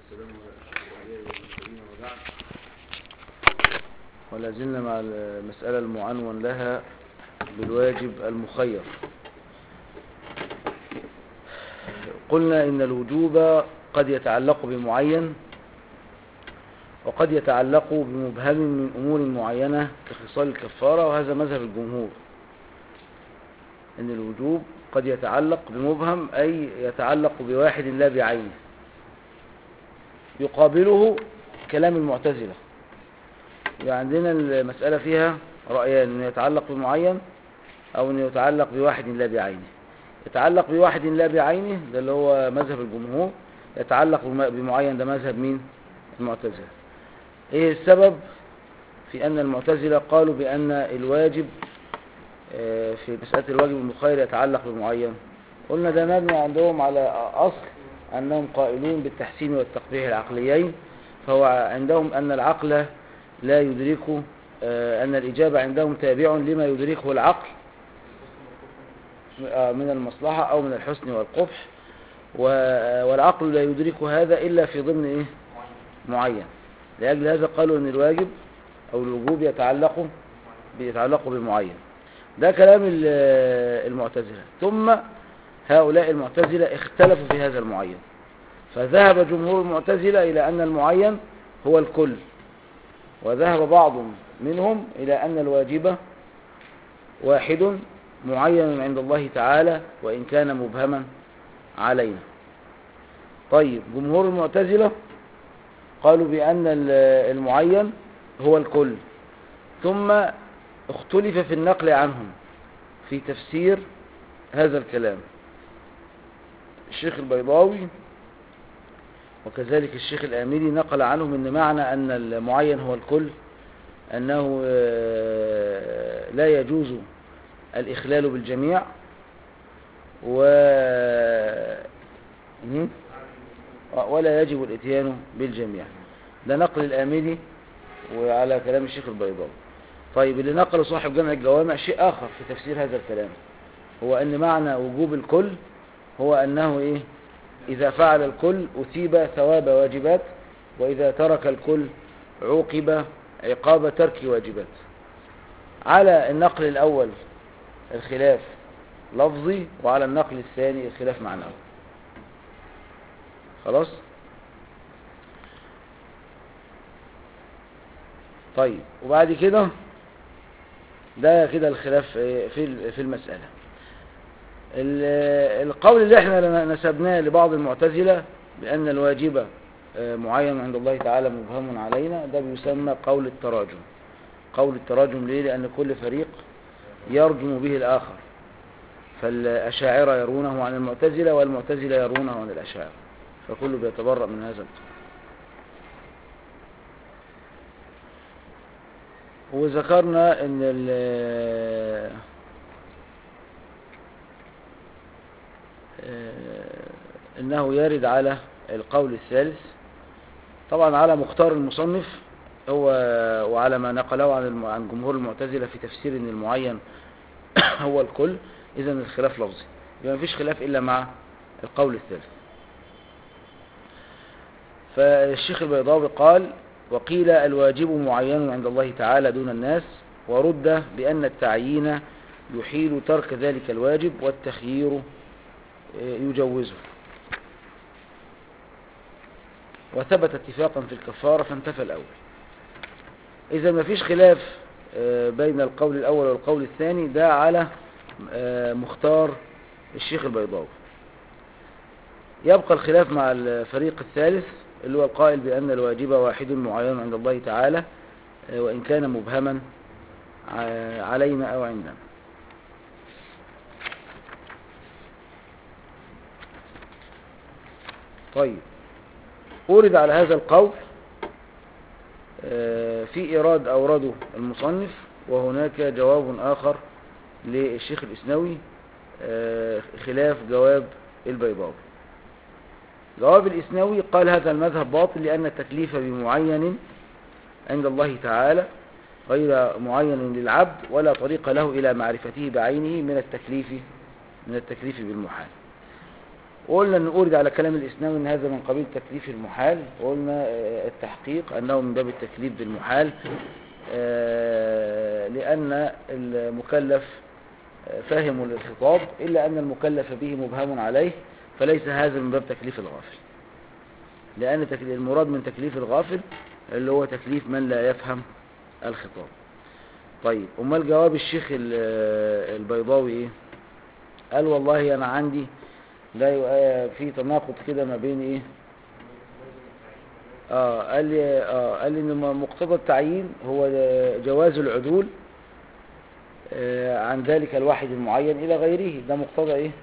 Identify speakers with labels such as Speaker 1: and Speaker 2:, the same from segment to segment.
Speaker 1: والسلام على أشرف الأنبياء والمرسلين وبعد ولا زلنا مع المسألة المعنون لها بالواجب المخير قلنا إن الوجوب قد يتعلق بمعين وقد يتعلق بمبهم من أمور معينة كخصال الكفارة وهذا مذهب الجمهور إن الوجوب قد يتعلق بمبهم أي يتعلق بواحد لا بعينه يقابله كلام المعتزلة يبقى عندنا المسألة فيها رأيان أنه يتعلق بمعين أو أنه يتعلق بواحد لا بعينه يتعلق بواحد لا بعينه ده اللي هو مذهب الجمهور يتعلق بمعين ده مذهب مين المعتزلة ايه السبب في ان المعتزلة قالوا بان الواجب في مسألة الواجب المخير يتعلق بمعين قلنا ده مبني عندهم على اصل انهم قائلون بالتحسين والتقبيح العقليين فهو عندهم ان العقل لا يدرك ان الاجابة عندهم تابع لما يدركه العقل من المصلحة او من الحسن والقبح والعقل لا يدرك هذا الا في ضمن ايه معين لأجل هذا قالوا أن الواجب أو الوجوب يتعلق يتعلق بمعين ده كلام المعتزلة ثم هؤلاء المعتزلة اختلفوا في هذا المعين فذهب جمهور المعتزلة إلى أن المعين هو الكل وذهب بعض منهم إلى أن الواجب واحد معين عند الله تعالى وإن كان مبهما علينا طيب جمهور المعتزلة قالوا بأن المعين هو الكل ثم اختلف في النقل عنهم في تفسير هذا الكلام الشيخ البيضاوي وكذلك الشيخ الآميري نقل عنهم ان معنى أن المعين هو الكل أنه لا يجوز الإخلال بالجميع و ولا يجب الاتيان بالجميع ده نقل الآمدي وعلى كلام الشيخ البيضاوي طيب اللي نقله صاحب جمع الجوامع شيء آخر في تفسير هذا الكلام هو أن معنى وجوب الكل هو أنه إيه إذا فعل الكل أثيب ثواب واجبات وإذا ترك الكل عوقب عقاب ترك واجبات على النقل الأول الخلاف لفظي وعلى النقل الثاني الخلاف معنوي خلاص طيب وبعد كده ده كده الخلاف في في المسألة القول اللي احنا نسبناه لبعض المعتزلة بأن الواجب معين عند الله تعالى مبهم علينا ده بيسمى قول التراجم قول التراجم ليه لأن كل فريق يرجم به الآخر فالأشاعرة يرونه عن المعتزلة والمعتزلة يرونه عن الأشاعرة فكله بيتبرأ من هذا القول وذكرنا ان انه يرد على القول الثالث طبعا على مختار المصنف هو وعلى ما نقله عن عن جمهور المعتزله في تفسير ان المعين هو الكل اذا الخلاف لفظي يبقى مفيش خلاف الا مع القول الثالث فالشيخ البيضاوي قال وقيل الواجب معين عند الله تعالى دون الناس ورد بأن التعيين يحيل ترك ذلك الواجب والتخيير يجوزه وثبت اتفاقا في الكفارة فانتفى الأول إذا ما فيش خلاف بين القول الأول والقول الثاني ده على مختار الشيخ البيضاوي يبقى الخلاف مع الفريق الثالث اللي هو القائل بأن الواجب واحد معين عند الله تعالى وإن كان مبهما علينا أو عندنا طيب أورد على هذا القول في إيراد أورده المصنف وهناك جواب آخر للشيخ الإسنوي خلاف جواب البيضاوي جواب الإسنوي قال هذا المذهب باطل لأن التكليف بمعين عند الله تعالى غير معين للعبد ولا طريق له إلى معرفته بعينه من التكليف من التكليف بالمحال وقلنا ان أورد على كلام الإسلام ان هذا من قبيل تكليف المحال وقلنا آه، التحقيق أنه من باب التكليف بالمحال آه، لأن المكلف آه، فاهم للخطاب إلا أن المكلف به مبهم عليه فليس هذا من باب تكليف الغافل لأن تكل- المراد من تكليف الغافل اللي هو تكليف من لا يفهم الخطاب طيب امال جواب الشيخ ال- البيضاوي ايه قال والله انا عندي لا ي- في تناقض كده ما بين ايه اه قال لي اه قال لي ان م- مقتضى التعيين هو جواز العدول آه عن ذلك الواحد المعين الى غيره ده مقتضى ايه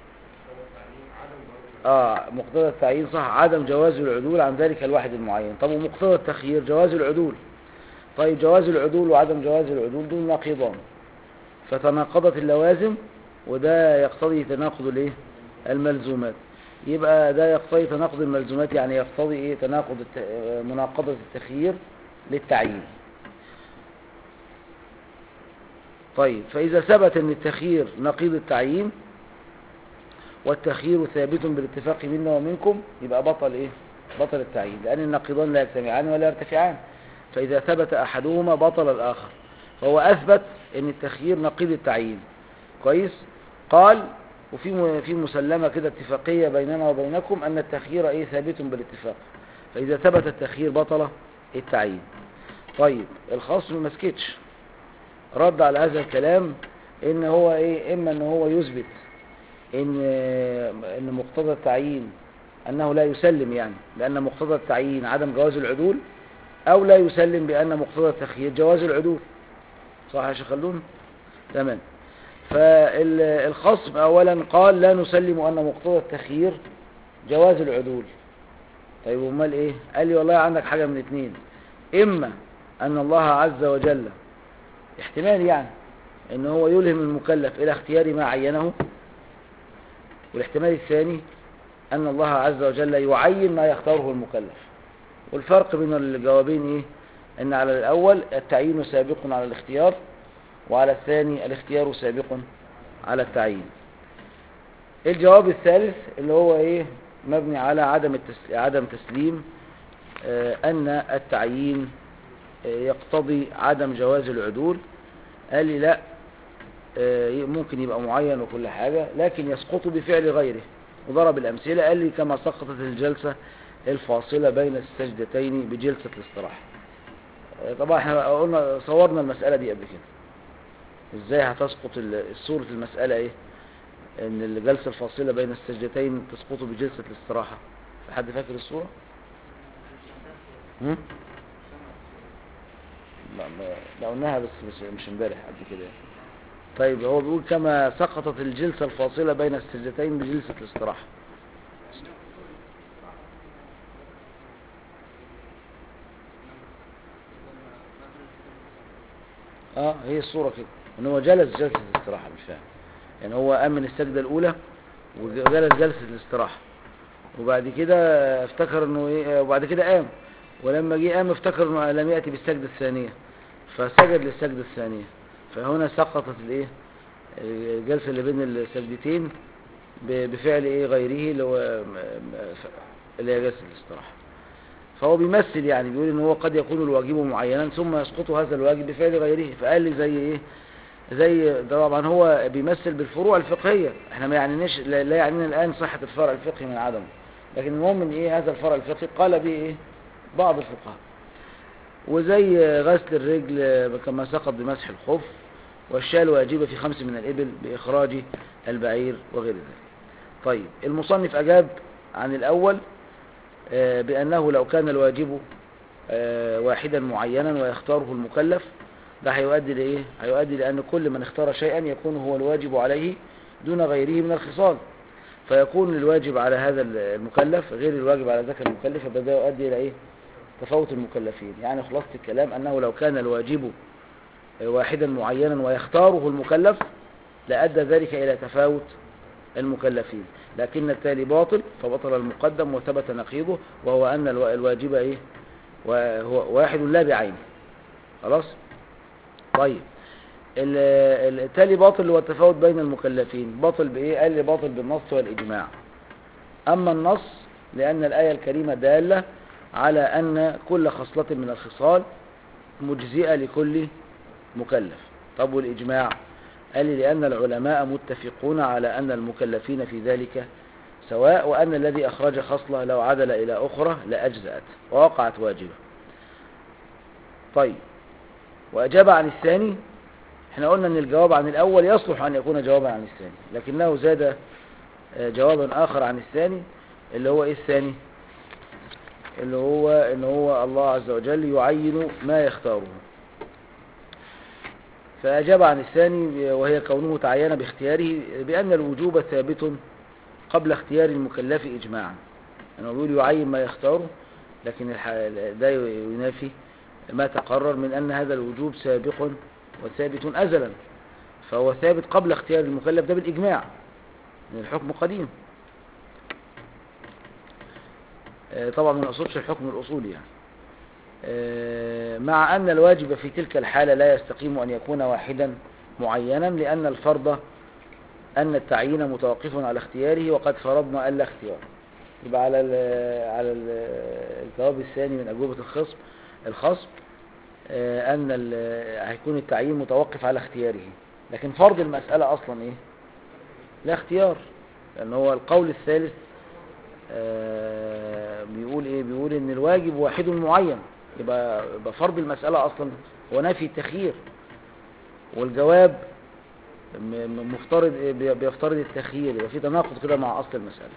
Speaker 1: اه مقتضى التعيين صح عدم جواز العدول عن ذلك الواحد المعين طب ومقتضى التخيير جواز العدول طيب جواز العدول وعدم جواز العدول دول ناقضان فتناقضت اللوازم وده يقتضي تناقض الايه الملزومات يبقى ده يقتضي تناقض الملزومات يعني يقتضي ايه تناقض الت... آه، مناقضة التخيير للتعيين طيب فإذا ثبت أن التخيير نقيض التعيين والتخيير ثابت بالاتفاق منا ومنكم يبقى بطل ايه بطل التعيين لأن النقيضان لا يجتمعان ولا يرتفعان فإذا ثبت أحدهما بطل الآخر فهو أثبت أن التخيير نقيض التعيين كويس قال وفي م- في مسلمة كده اتفاقية بيننا وبينكم أن التخيير إيه ثابت بالاتفاق فإذا ثبت التخيير بطل التعيين طيب الخصم ما سكتش رد على هذا الكلام ان هو ايه اما ان هو يثبت ان ان مقتضى التعيين انه لا يسلم يعني لان مقتضى التعيين عدم جواز العدول او لا يسلم بان مقتضى التخيير جواز العدول صح يا شيخ خلون تمام فالخصم اولا قال لا نسلم ان مقتضى التخيير جواز العدول طيب امال ايه قال لي والله عندك حاجه من اتنين اما ان الله عز وجل احتمال يعني ان هو يلهم المكلف الى اختيار ما عينه والاحتمال الثاني ان الله عز وجل يعين ما يختاره المكلف والفرق بين الجوابين ايه ان على الاول التعيين سابق على الاختيار وعلى الثاني الاختيار سابق على التعيين الجواب الثالث اللي هو ايه مبني على عدم التس... عدم تسليم آه ان التعيين آه يقتضي عدم جواز العدول قال لي لا آه ممكن يبقى معين وكل حاجة لكن يسقط بفعل غيره وضرب الأمثلة قال لي كما سقطت الجلسة الفاصلة بين السجدتين بجلسة الاستراحة آه طبعا احنا قلنا صورنا المسألة دي قبل كده ازاي هتسقط صورة المسألة ايه ان الجلسة الفاصلة بين السجدتين تسقط بجلسة الاستراحة في حد فاكر الصورة هم؟ لا ما- لا قلناها بس مش مش امبارح قبل كده يعني. طيب هو بيقول كما سقطت الجلسة الفاصلة بين السجدتين بجلسة الاستراحة اه هي الصورة كده ان هو جلس جلسة الاستراحة مش فاهم يعني هو قام من السجدة الاولى وجلس جلسة الاستراحة وبعد كده افتكر انه ايه وبعد كده قام ولما جه قام افتكر انه لم يأتي بالسجدة الثانية فسجد للسجدة الثانية فهنا سقطت الايه الجلسة اللي بين السجدتين ب- بفعل ايه غيره اللي هو م- م- ف- اللي هي جلسة الاستراحة فهو بيمثل يعني بيقول ان هو قد يكون الواجب معينا ثم يسقط هذا الواجب بفعل غيره فقال لي زي ايه زي ده طبعا هو بيمثل بالفروع الفقهية احنا ما يعنيناش لا لا يعنينا الان صحة الفرع الفقهي من عدمه لكن المهم ان ايه هذا الفرع الفقهي قال به ايه بعض الفقهاء وزي غسل الرجل كما سقط بمسح الخف والشاة الواجبة في خمس من الإبل بإخراج البعير وغير ذلك طيب المصنف أجاب عن الأول آه، بأنه لو كان الواجب آه، واحدا معينا ويختاره المكلف ده هيؤدي لإيه؟ هيؤدي لأن كل من اختار شيئا يكون هو الواجب عليه دون غيره من الخصال فيكون الواجب على هذا المكلف غير الواجب على ذاك المكلف فده يؤدي إلى إيه؟ تفاوت المكلفين يعني خلاصة الكلام أنه لو كان الواجب واحدا معينا ويختاره المكلف لأدى ذلك إلى تفاوت المكلفين لكن التالي باطل فبطل المقدم وثبت نقيضه وهو أن الوا- الواجب إيه وهو واحد لا بعينه خلاص طيب ال- التالي باطل هو التفاوت بين المكلفين باطل بإيه قال لي باطل بالنص والإجماع أما النص لأن الآية الكريمة دالة على أن كل خصلة من الخصال مجزئة لكل مكلف طب والإجماع قال لي لأن العلماء متفقون على أن المكلفين في ذلك سواء وأن الذي أخرج خصلة لو عدل إلى أخرى لأجزأت ووقعت واجبة طيب وأجاب عن الثاني احنا قلنا أن الجواب عن الأول يصلح أن يكون جوابا عن الثاني لكنه زاد آه، جوابا آخر عن الثاني اللي هو إيه الثاني اللي هو ان هو الله عز وجل يعين ما يختاره فأجاب عن الثاني وهي كونه تعين باختياره بأن الوجوب ثابت قبل اختيار المكلف إجماعا أنه يقول يعين ما يختاره لكن الح- ده ينافي ما تقرر من أن هذا الوجوب سابق وثابت أزلا فهو ثابت قبل اختيار المكلف ده بالإجماع من الحكم قديم آه، طبعا ما نقصدش الحكم الأصولي يعني آه، مع أن الواجب في تلك الحالة لا يستقيم أن يكون واحدا معينا لأن الفرض أن التعيين متوقف على اختياره وقد فرضنا ألا اختيار يبقى على ال على ال الجواب الثاني من أجوبة الخصم الخصم آه، أن ال- هيكون التعيين متوقف على اختياره لكن فرض المسألة أصلا إيه لا اختيار لأن هو القول الثالث آه، بيقول ايه بيقول ان الواجب واحد معين يبقى, يبقى فرض المسألة اصلا هو نفي التخيير والجواب م- م- مفترض إيه؟ بي- بيفترض التخيير يبقى في تناقض كده مع اصل المسألة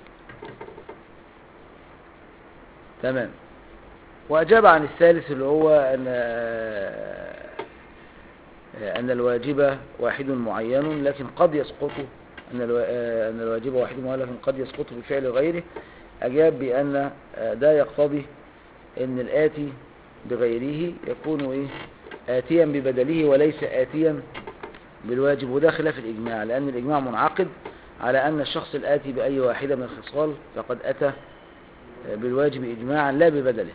Speaker 1: تمام واجاب عن الثالث اللي هو ان آه، أن الواجب واحد معين لكن قد يسقط أن الوا- آه، أن الواجب واحد معين لكن قد يسقط بفعل غيره أجاب بأن آه، ده يقتضي أن الآتي بغيره يكون إيه آتيا ببدله وليس آتيا بالواجب وده خلاف الإجماع لأن الإجماع منعقد على أن الشخص الآتي بأي واحدة من الخصال فقد أتى آه، بالواجب إجماعا لا ببدله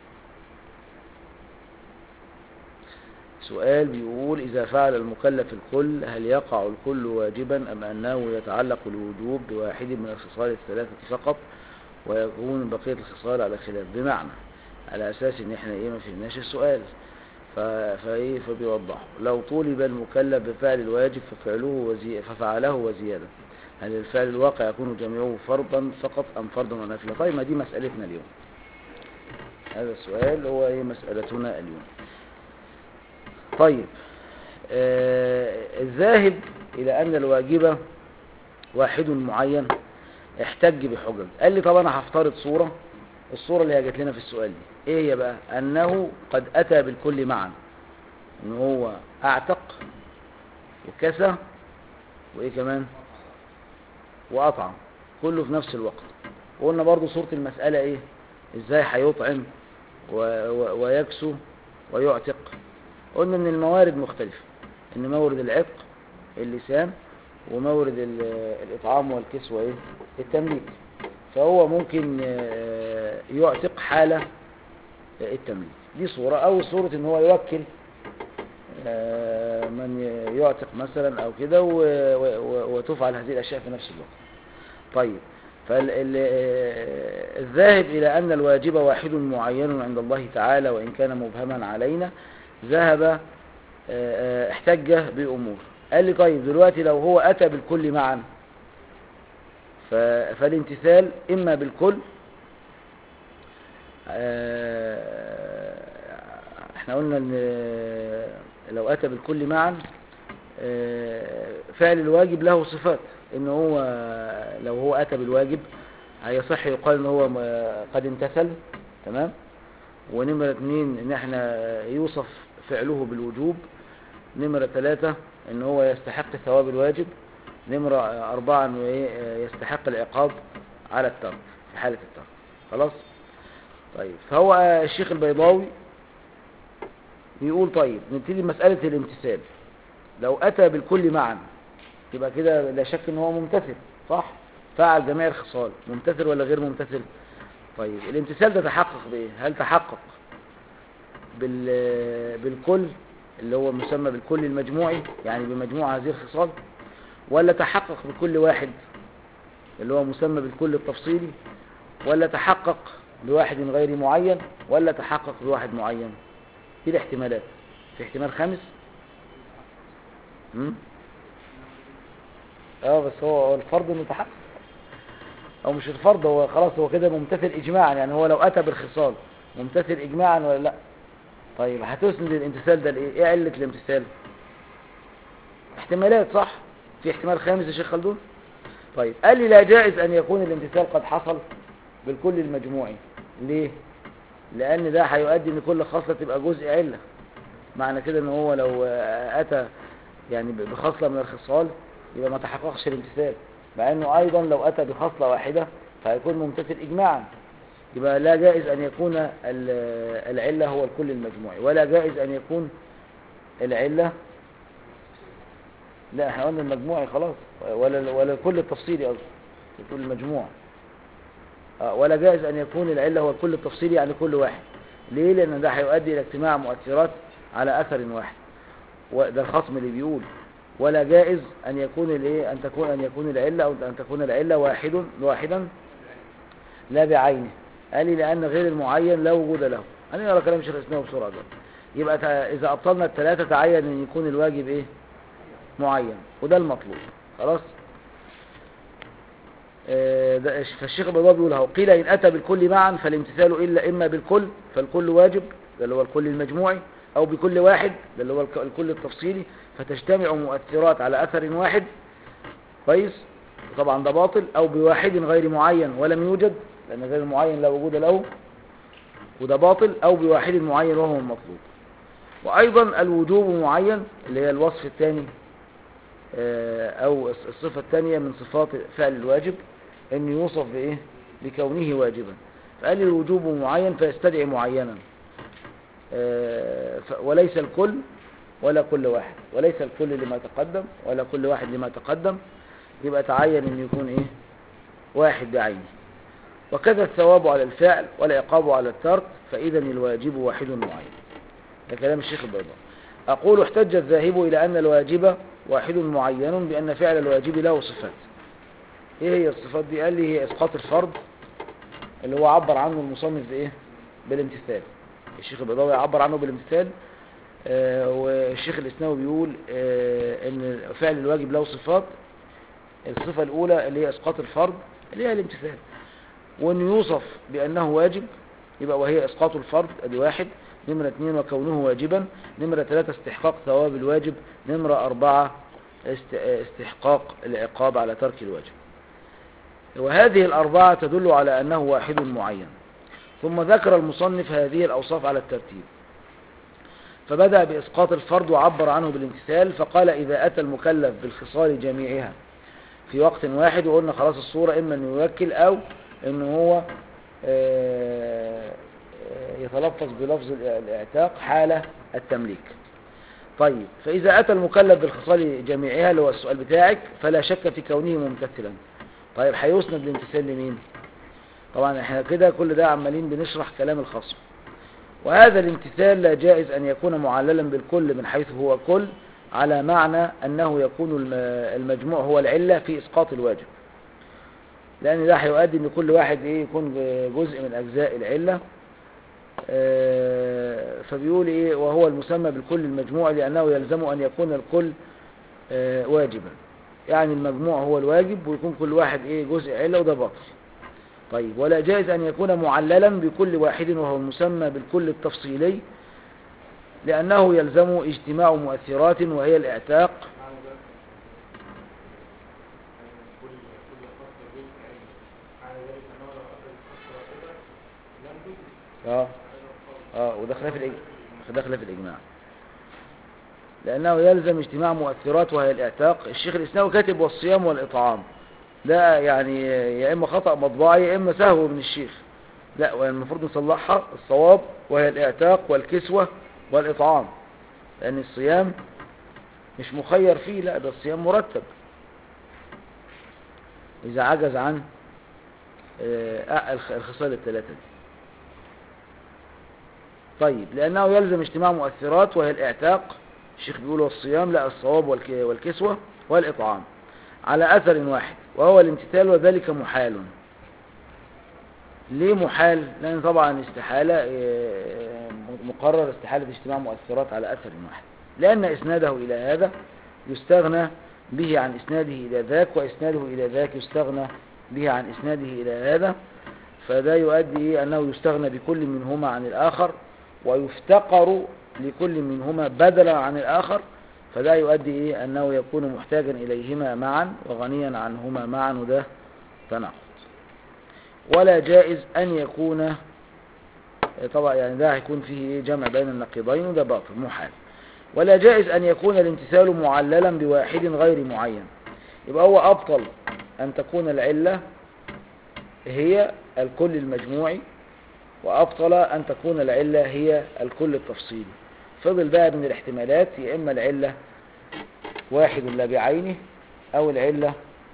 Speaker 1: سؤال بيقول إذا فعل المكلف الكل هل يقع الكل واجبا أم أنه يتعلق الوجوب بواحد من الخصال الثلاثة فقط ويكون بقية الخصال على خلاف بمعنى على أساس إن إحنا إيه ما فهمناش السؤال ف... فإيه فبيوضحه لو طولب المكلف بفعل الواجب ففعله وزي... ففعله وزيادة هل الفعل الواقع يكون جميعه فرضا فقط أم فرضا ونفلا طيب ما دي مسألتنا اليوم هذا السؤال هو إيه مسألتنا اليوم طيب آه الذاهب إلى أن الواجب واحد معين احتج بحجج قال لي طب أنا هفترض صورة الصورة اللي هي جات لنا في السؤال دي ايه هي بقى أنه قد أتى بالكل معا ان هو أعتق وكسى وإيه كمان وأطعم كله في نفس الوقت وقلنا برضو صورة المسألة إيه إزاي هيطعم و... و... ويكسو ويعتق قلنا ان الموارد مختلفة ان مورد العتق اللسان ومورد ال- الاطعام والكسوة ايه التمليك فهو ممكن آه، يعتق حالة التمليك دي صورة او صورة ان هو يوكل آه، من يعتق مثلا او كده و- و- و- وتفعل هذه الاشياء في نفس الوقت طيب فالذاهب إلى أن الواجب واحد معين عند الله تعالى وإن كان مبهما علينا ذهب آه، آه، احتج بأمور قال لي طيب دلوقتي لو هو أتى بالكل معا ف- فالامتثال إما بالكل آه، احنا قلنا ان آه، لو أتى بالكل معا آه، فعل الواجب له صفات ان هو لو هو أتى بالواجب هيصح يقال ان هو م- قد امتثل تمام ونمرة اتنين ان احنا يوصف فعله بالوجوب نمرة ثلاثة ان هو يستحق ثواب الواجب نمرة اربعة انه إيه؟ يستحق العقاب على الترك في حالة الترك خلاص طيب فهو الشيخ البيضاوي بيقول طيب نبتدي مسألة الامتثال لو اتى بالكل معا يبقى كده لا شك ان هو ممتثل صح فعل جميع الخصال ممتثل ولا غير ممتثل طيب الامتثال ده تحقق بايه هل تحقق بال بالكل اللي هو مسمى بالكل المجموعي يعني بمجموع هذه الخصال ولا تحقق بكل واحد اللي هو مسمى بالكل التفصيلي ولا تحقق بواحد غير معين ولا تحقق بواحد معين دي الاحتمالات في احتمال خامس مم؟ اه بس هو هو الفرض انه تحقق او مش الفرض هو خلاص هو كده ممتثل اجماعا يعني هو لو اتى بالخصال ممتثل اجماعا ولا لا طيب هتسند الامتثال ده لايه ايه علة الامتثال احتمالات صح في احتمال خامس يا شيخ خلدون طيب قال لي لا جائز ان يكون الامتثال قد حصل بالكل المجموعي ليه لان ده هيؤدي ان كل خاصله تبقى جزء عله معنى كده ان هو لو آه، اتى يعني ب- بخصله من الخصال يبقى ما تحققش الامتثال مع انه ايضا لو اتى بخصله واحده فهيكون ممتثل اجماعا يبقى لا جائز ان يكون ال- العله هو الكل المجموعي ولا جائز ان يكون العله لا احنا قلنا المجموعي خلاص ولا ولا الكل التفصيلي قصدي الكل المجموع آه، ولا جائز ان يكون العله هو الكل التفصيلي يعني كل واحد ليه لان ده هيؤدي الى اجتماع مؤثرات على اثر واحد وده الخصم اللي بيقول ولا جائز ان يكون الايه ان تكون ان يكون العله او ان تكون العله واحد واحدا لا بعينه قال لي لان غير المعين لا وجود له انا اقرا كلام شيخ الاسلام بسرعه ده يبقى تع- اذا ابطلنا الثلاثه تعين ان يكون الواجب ايه معين وده المطلوب خلاص آه، ده فالشيخ البيضاوي بيقول اهو قيل ان اتى بالكل معا فالامتثال الا اما بالكل فالكل واجب ده اللي هو الكل المجموعي او بكل واحد ده اللي هو الك- الكل التفصيلي فتجتمع مؤثرات على اثر واحد كويس طبعا ده باطل او بواحد غير معين ولم يوجد لان غير المعين لا وجود له وده باطل او بواحد معين وهو المطلوب وايضا الوجوب معين اللي هي الوصف الثاني آه، او الص- الصفة الثانية من صفات فعل الواجب ان يوصف بايه بكونه واجبا فقال لي الوجوب معين فيستدعي معينا آه، ف- وليس الكل ولا كل واحد وليس الكل لما تقدم ولا كل واحد لما تقدم يبقى تعين ان يكون ايه واحد بعينه وكذا الثواب على الفعل والعقاب على الترك فاذا الواجب واحد معين ده كلام الشيخ البيضاوي أقول احتج الذاهب إلى أن الواجب واحد معين بأن فعل الواجب له صفات إيه هي الصفات دي قال لي هي إسقاط الفرض اللي هو عبر عنه المصنف بإيه بالامتثال الشيخ البيضاوي عبر عنه بالامتثال آه والشيخ الإسناوي بيقول آه أن فعل الواجب له صفات الصفة الأولى اللي هي إسقاط الفرض اللي هي الامتثال وأن يوصف بأنه واجب يبقى وهي إسقاط الفرض ادي واحد نمرة اثنين وكونه واجبا نمرة ثلاثة استحقاق ثواب الواجب نمرة أربعة است- استحقاق العقاب على ترك الواجب وهذه الأربعة تدل على أنه واحد معين ثم ذكر المصنف هذه الأوصاف على الترتيب فبدأ بإسقاط الفرض وعبر عنه بالامتثال فقال إذا أتى المكلف بالخصال جميعها في وقت واحد وقلنا خلاص الصورة إما أنه يوكل أو أنه هو آه، آه، يتلفظ بلفظ الاعتاق حال التمليك طيب فإذا أتى المكلف بالخصال جميعها اللي هو السؤال بتاعك فلا شك في كونه ممتثلا طيب هيسند الامتثال لمين طبعا احنا كده كل ده عمالين بنشرح كلام الخصم وهذا الامتثال لا جائز أن يكون معللا بالكل من حيث هو كل على معنى أنه يكون الم- المجموع هو العلة في إسقاط الواجب لأن ده هيؤدي أن كل واحد إيه يكون جزء من أجزاء العلة آه، فبيقول إيه وهو المسمى بالكل المجموع لأنه يلزم أن يكون الكل آه، واجبا يعني المجموع هو الواجب ويكون كل واحد إيه جزء علة وده باطل طيب ولا جائز أن يكون معللا بكل واحد وهو المسمى بالكل التفصيلي لأنه يلزم اجتماع مؤثرات وهي الاعتاق
Speaker 2: معنى ذلك أن كل كل خاصة جزء عين معنى ذلك أنه لو أخذ خاصة واحدة لم تدرك
Speaker 1: اه اه وده خلاف الإجماع ده خلاف الإجماع لأنه يلزم اجتماع مؤثرات وهي الإعتاق الشيخ الإسلامي كاتب والصيام والإطعام ده يعني يا إما خطأ مطبعي يا إما سهو من الشيخ لا والمفروض نصلحها الصواب وهي الإعتاق والكسوة والإطعام لأن الصيام مش مخير فيه لا ده الصيام مرتب إذا عجز عن آه، الخ- الخصال الثلاثة دي طيب لأنه يلزم اجتماع مؤثرات وهي الإعتاق الشيخ بيقول والصيام لا الصواب والك- والكسوة والإطعام على أثر واحد وهو الامتثال وذلك محال ليه محال؟ لأن طبعا استحالة آه، مقرر استحالة اجتماع مؤثرات على أثر واحد لأن إسناده إلى هذا يستغنى به عن إسناده إلى ذاك وإسناده إلى ذاك يستغنى به عن إسناده إلى هذا فده يؤدي إيه أنه يستغنى بكل منهما عن الآخر ويفتقر لكل منهما بدلا عن الآخر فده يؤدي إيه أنه يكون محتاجا إليهما معا وغنيا عنهما معا وده تناقض ولا جائز أن يكون طبعا يعني ده هيكون فيه إيه جمع بين النقيضين وده باطل محال ولا جائز أن يكون الامتثال معللا بواحد غير معين يبقى هو أبطل أن تكون العلة هي الكل المجموعي وأبطل أن تكون العلة هي الكل التفصيلي فضل بقى من الاحتمالات يا إما العلة واحد لا بعينه أو العلة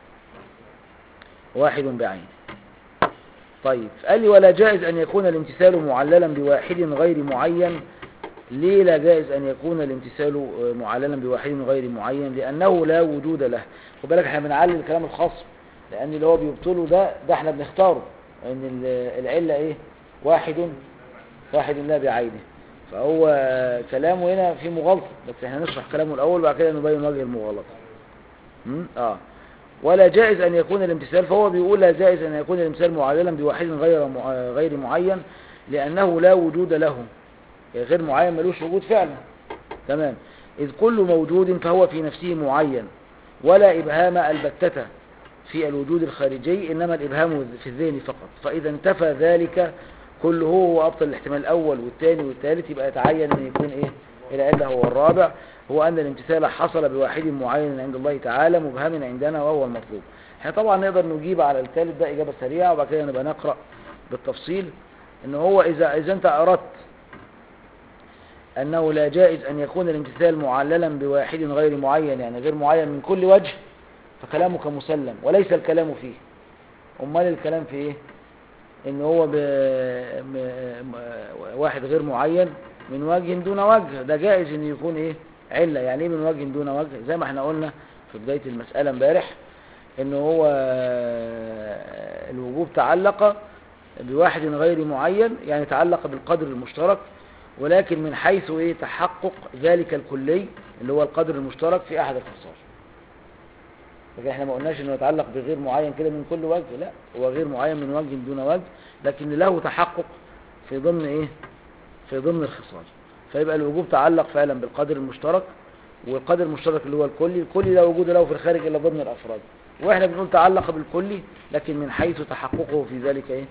Speaker 1: واحد بعينه طيب قال لي ولا جائز أن يكون الامتثال معللا بواحد غير معين ليه لا جائز أن يكون الامتثال معللا بواحد غير معين لأنه لا وجود له خد بالك احنا بنعلل الكلام الخاص لأن اللي هو بيبطله ده ده احنا بنختاره ان ال- العلة ايه واحد واحد لا بعينه فهو كلامه هنا في مغالطة بس احنا نشرح كلامه الأول وبعد كده نبين وجه المغالطة م? اه ولا جائز أن يكون الامتثال فهو بيقول لا جائز أن يكون الامتثال معللا بواحد غير مع- غير معين لأنه لا وجود له يعني غير معين ملوش وجود فعلا تمام إذ كل موجود فهو في نفسه معين ولا إبهام البتة في الوجود الخارجي إنما الإبهام في الذهن فقط فإذا انتفى ذلك كله هو أبطل الاحتمال الأول والثاني والثالث يبقى يتعين أن يكون إيه العلة هو الرابع هو أن الامتثال حصل بواحد معين عند الله تعالى مبهم عندنا وهو المطلوب احنا طبعا نقدر نجيب على الثالث ده إجابة سريعة وبعد كده نبقى نقرأ بالتفصيل ان هو إذا, إذا أنت أردت أنه لا جائز أن يكون الامتثال معللا بواحد غير معين يعني غير معين من كل وجه فكلامك مسلم وليس الكلام فيه أمال الكلام في إيه إن هو ب... م... م... واحد غير معين من وجه دون وجه ده جائز إن يكون إيه علة يعني إيه من وجه دون وجه زي ما احنا قلنا في بداية المسألة امبارح إن هو الوجوب تعلق بواحد غير معين يعني تعلق بالقدر المشترك ولكن من حيث ايه تحقق ذلك الكلي اللي هو القدر المشترك في احد الخصال لكن احنا ما قلناش انه يتعلق بغير معين كده من كل وجه لا هو غير معين من وجه دون وجه لكن له تحقق في ضمن ايه في ضمن الخصال فيبقى الوجوب تعلق فعلا بالقدر المشترك والقدر المشترك اللي هو الكلي الكلي لا وجود له في الخارج الا ضمن الافراد واحنا بنقول تعلق بالكلي لكن من حيث تحققه في ذلك ايه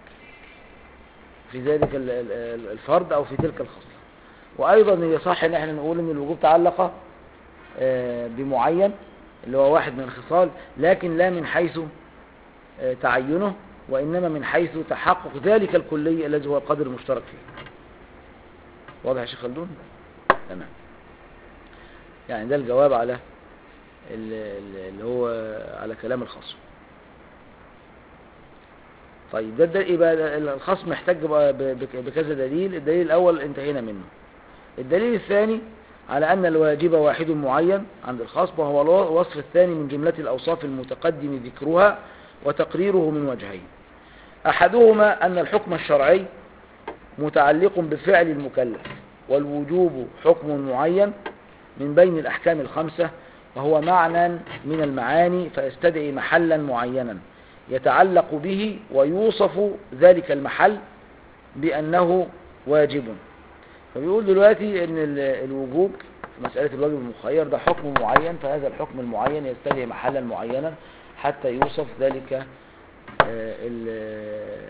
Speaker 1: في ذلك ال- ال- الفرد او في تلك الخصلة وايضا يصح ان احنا نقول ان الوجوب تعلق آه، بمعين اللي هو واحد من الخصال لكن لا من حيث آه، تعينه وانما من حيث تحقق ذلك الكلي الذي هو القدر المشترك فيه واضح يا شيخ خلدون تمام يعني ده الجواب على ال- ال- اللي هو على كلام الخصم طيب ده, ده يبقى ده الخصم محتاج بقى ب- بك- بكذا دليل الدليل الأول انتهينا منه الدليل الثاني على أن الواجب واحد معين عند الخصم وهو الوصف الثاني من جملة الأوصاف المتقدم ذكرها وتقريره من وجهين أحدهما أن الحكم الشرعي متعلق بفعل المكلف والوجوب حكم معين من بين الأحكام الخمسة وهو معنى من المعاني فيستدعي محلا معينا يتعلق به ويوصف ذلك المحل بأنه واجب فبيقول دلوقتي ان ال- الوجوب في مسألة الواجب المخير ده حكم معين فهذا الحكم المعين يستدعي محلا معينا حتى يوصف ذلك آه، ال-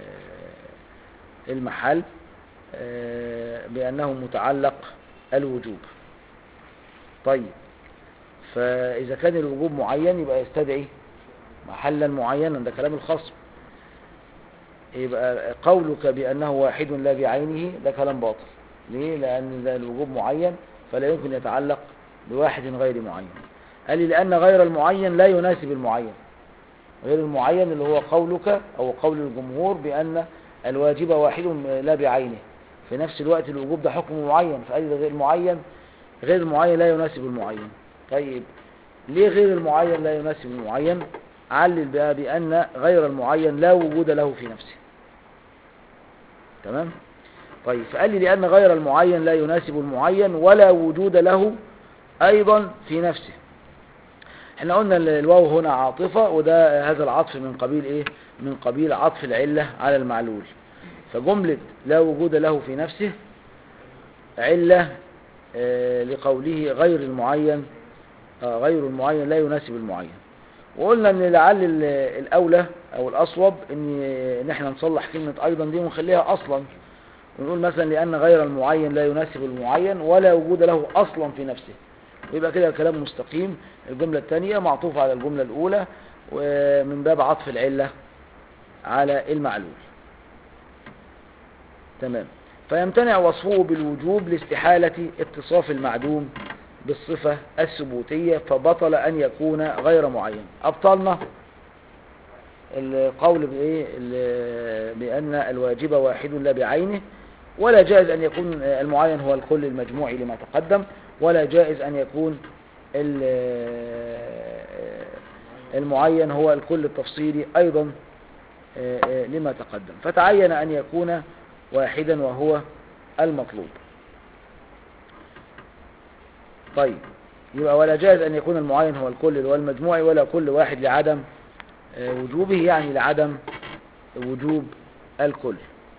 Speaker 1: المحل آه، بأنه متعلق الوجوب طيب فإذا كان الوجوب معين يبقى يستدعي محلا معينا ده كلام الخصم يبقى قولك بأنه واحد لا بعينه ده كلام باطل ليه؟ لأن ده الوجوب معين فلا يمكن يتعلق بواحد غير معين قال لي لأن غير المعين لا يناسب المعين غير المعين اللي هو قولك أو قول الجمهور بأن الواجب واحد لا بعينه في نفس الوقت الوجوب ده حكم معين فقال لي ده غير معين غير المعين لا يناسب المعين طيب ليه غير المعين لا يناسب المعين علل بقى بأن غير المعين لا وجود له في نفسه تمام طيب فقال لي لأن غير المعين لا يناسب المعين ولا وجود له أيضا في نفسه احنا قلنا ال- الواو هنا عاطفة وده هذا العطف من قبيل ايه من قبيل عطف العلة على المعلول فجملة لا وجود له في نفسه علة آه، لقوله غير المعين آه، غير المعين لا يناسب المعين وقلنا ان لعل ال- الاولى او الاصوب ان ان احنا نصلح كلمة ايضا دي ونخليها اصلا ونقول مثلا لان غير المعين لا يناسب المعين ولا وجود له اصلا في نفسه ويبقى كده الكلام مستقيم الجملة الثانية معطوفة على الجملة الاولى ومن باب عطف العلة على المعلول تمام فيمتنع وصفه بالوجوب لاستحالة اتصاف المعدوم بالصفة الثبوتية فبطل أن يكون غير معين أبطلنا القول بإيه ال- بأن الواجب واحد لا بعينه ولا جائز أن يكون المعين هو الكل المجموعي لما تقدم ولا جائز أن يكون ال- المعين هو الكل التفصيلي أيضا لما تقدم فتعين أن يكون واحدا وهو المطلوب طيب يبقى ولا جائز أن يكون المعين هو الكل اللي هو المجموعي ولا كل واحد لعدم آه، وجوبه يعني لعدم وجوب الكل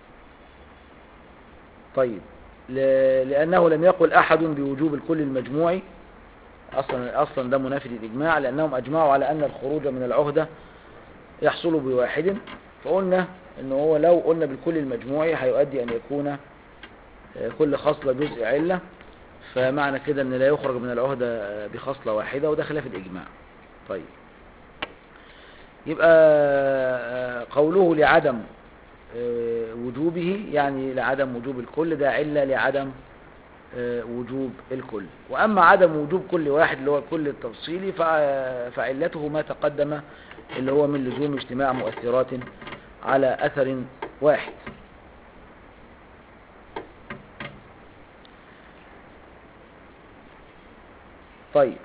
Speaker 1: طيب ل- لأنه لم يقل أحد بوجوب الكل المجموعي أصلا أصلا ده منافي للإجماع لأنهم أجمعوا على أن الخروج من العهدة يحصل بواحد فقلنا إن هو لو قلنا بالكل المجموعي هيؤدي أن يكون آه، كل خصلة جزء علة فمعنى كده ان لا يخرج من العهدة بخصلة واحدة وده خلاف الإجماع طيب يبقى آه، قوله لعدم آه، وجوبه يعني لعدم وجوب الكل ده علة لعدم آه، وجوب الكل وأما عدم وجوب كل واحد اللي هو الكل التفصيلي فع- فعلته ما تقدم اللي هو من لزوم اجتماع مؤثرات على أثر واحد طيب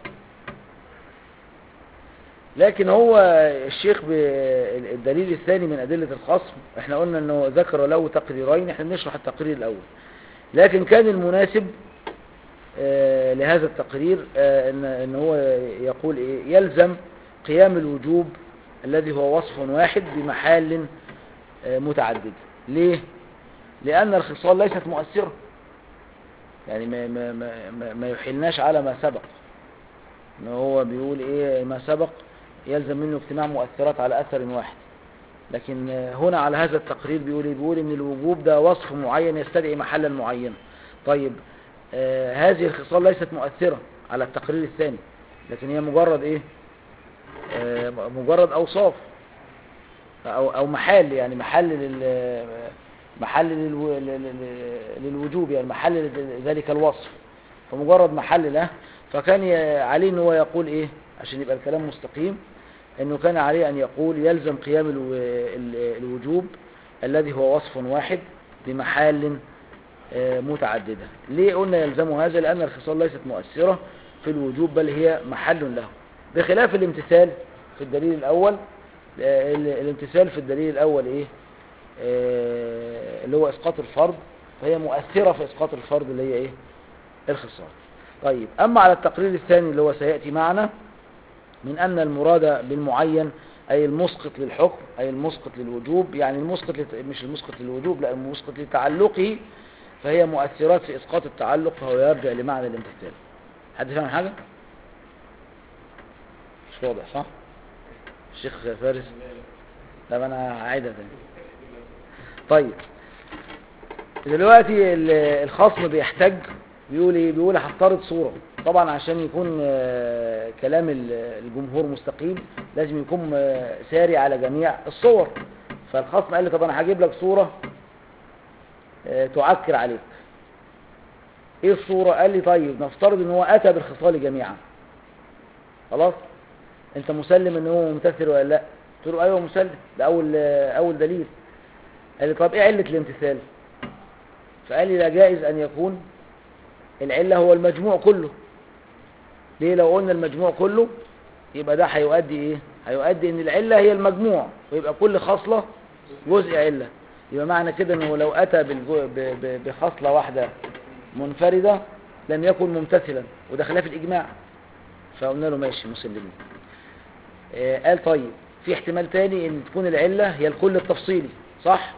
Speaker 1: لكن هو الشيخ بالدليل الثاني من أدلة الخصم احنا قلنا انه ذكر له تقريرين احنا بنشرح التقرير الأول لكن كان المناسب آه، لهذا التقرير آه، ان ان هو يقول ايه يلزم قيام الوجوب الذي هو وصف واحد بمحال آه، متعدد ليه لأن الخصال ليست مؤثرة يعني ما, ما, ما, ما- ما يحلناش على ما سبق ان هو بيقول ايه ما سبق يلزم منه اجتماع مؤثرات على اثر واحد لكن آه، هنا على هذا التقرير بيقول ايه بيقول ان الوجوب ده وصف معين يستدعي محلا معينا طيب آه هذه الخصال ليست مؤثرة على التقرير الثاني لكن هي مجرد ايه آه مجرد اوصاف او او محل يعني محل لل محل للو... لل- لل- للوجوب يعني محل ذلك الوصف فمجرد محل له فكان ي- عليه ان هو يقول ايه عشان يبقى الكلام مستقيم انه كان عليه ان يقول يلزم قيام الو- ال- الوجوب الذي هو وصف واحد بمحال آه، متعددة ليه قلنا يلزمه هذا لأن الخصال ليست مؤثرة في الوجوب بل هي محل له بخلاف الامتثال في الدليل الأول آه، ال- الامتثال في الدليل الأول إيه آه، اللي هو إسقاط الفرض فهي مؤثرة في إسقاط الفرض اللي هي إيه الخصال طيب أما على التقرير الثاني اللي هو سيأتي معنا من أن المراد بالمعين أي المسقط للحكم أي المسقط للوجوب يعني المسقط لت... مش المسقط للوجوب لا المسقط لتعلقه فهي مؤثرات في إسقاط التعلق فهو يرجع لمعنى الامتثال حد فاهم حاجة؟ مش واضح صح؟ الشيخ فارس لا ما أنا هعيدها تاني طيب دلوقتي ال- الخصم بيحتاج بيقول ايه بيقول هفترض صورة طبعا عشان يكون آه، كلام ال- الجمهور مستقيم لازم يكون آه، ساري على جميع الصور فالخصم قال لي طب انا هجيب لك صورة آه، تعكر عليك ايه الصورة قال لي طيب نفترض ان هو اتى بالخصال جميعا خلاص انت مسلم ان هو ممتثل ولا لا قلت له ايوه مسلم ده اول آه، اول دليل قال لي طب ايه علة الامتثال فقال لي لا جائز ان يكون العلة هو المجموع كله ليه لو قلنا المجموع كله يبقى ده هيؤدي ايه هيؤدي ان العلة هي المجموع ويبقى كل خصلة جزء علة يبقى معنى كده انه لو اتى بالجو- ب- ب- بخصلة واحدة منفردة لم يكن ممتثلا وده خلاف الاجماع فقلنا له ماشي مسلمين آه، قال طيب في احتمال تاني ان تكون العلة هي الكل التفصيلي صح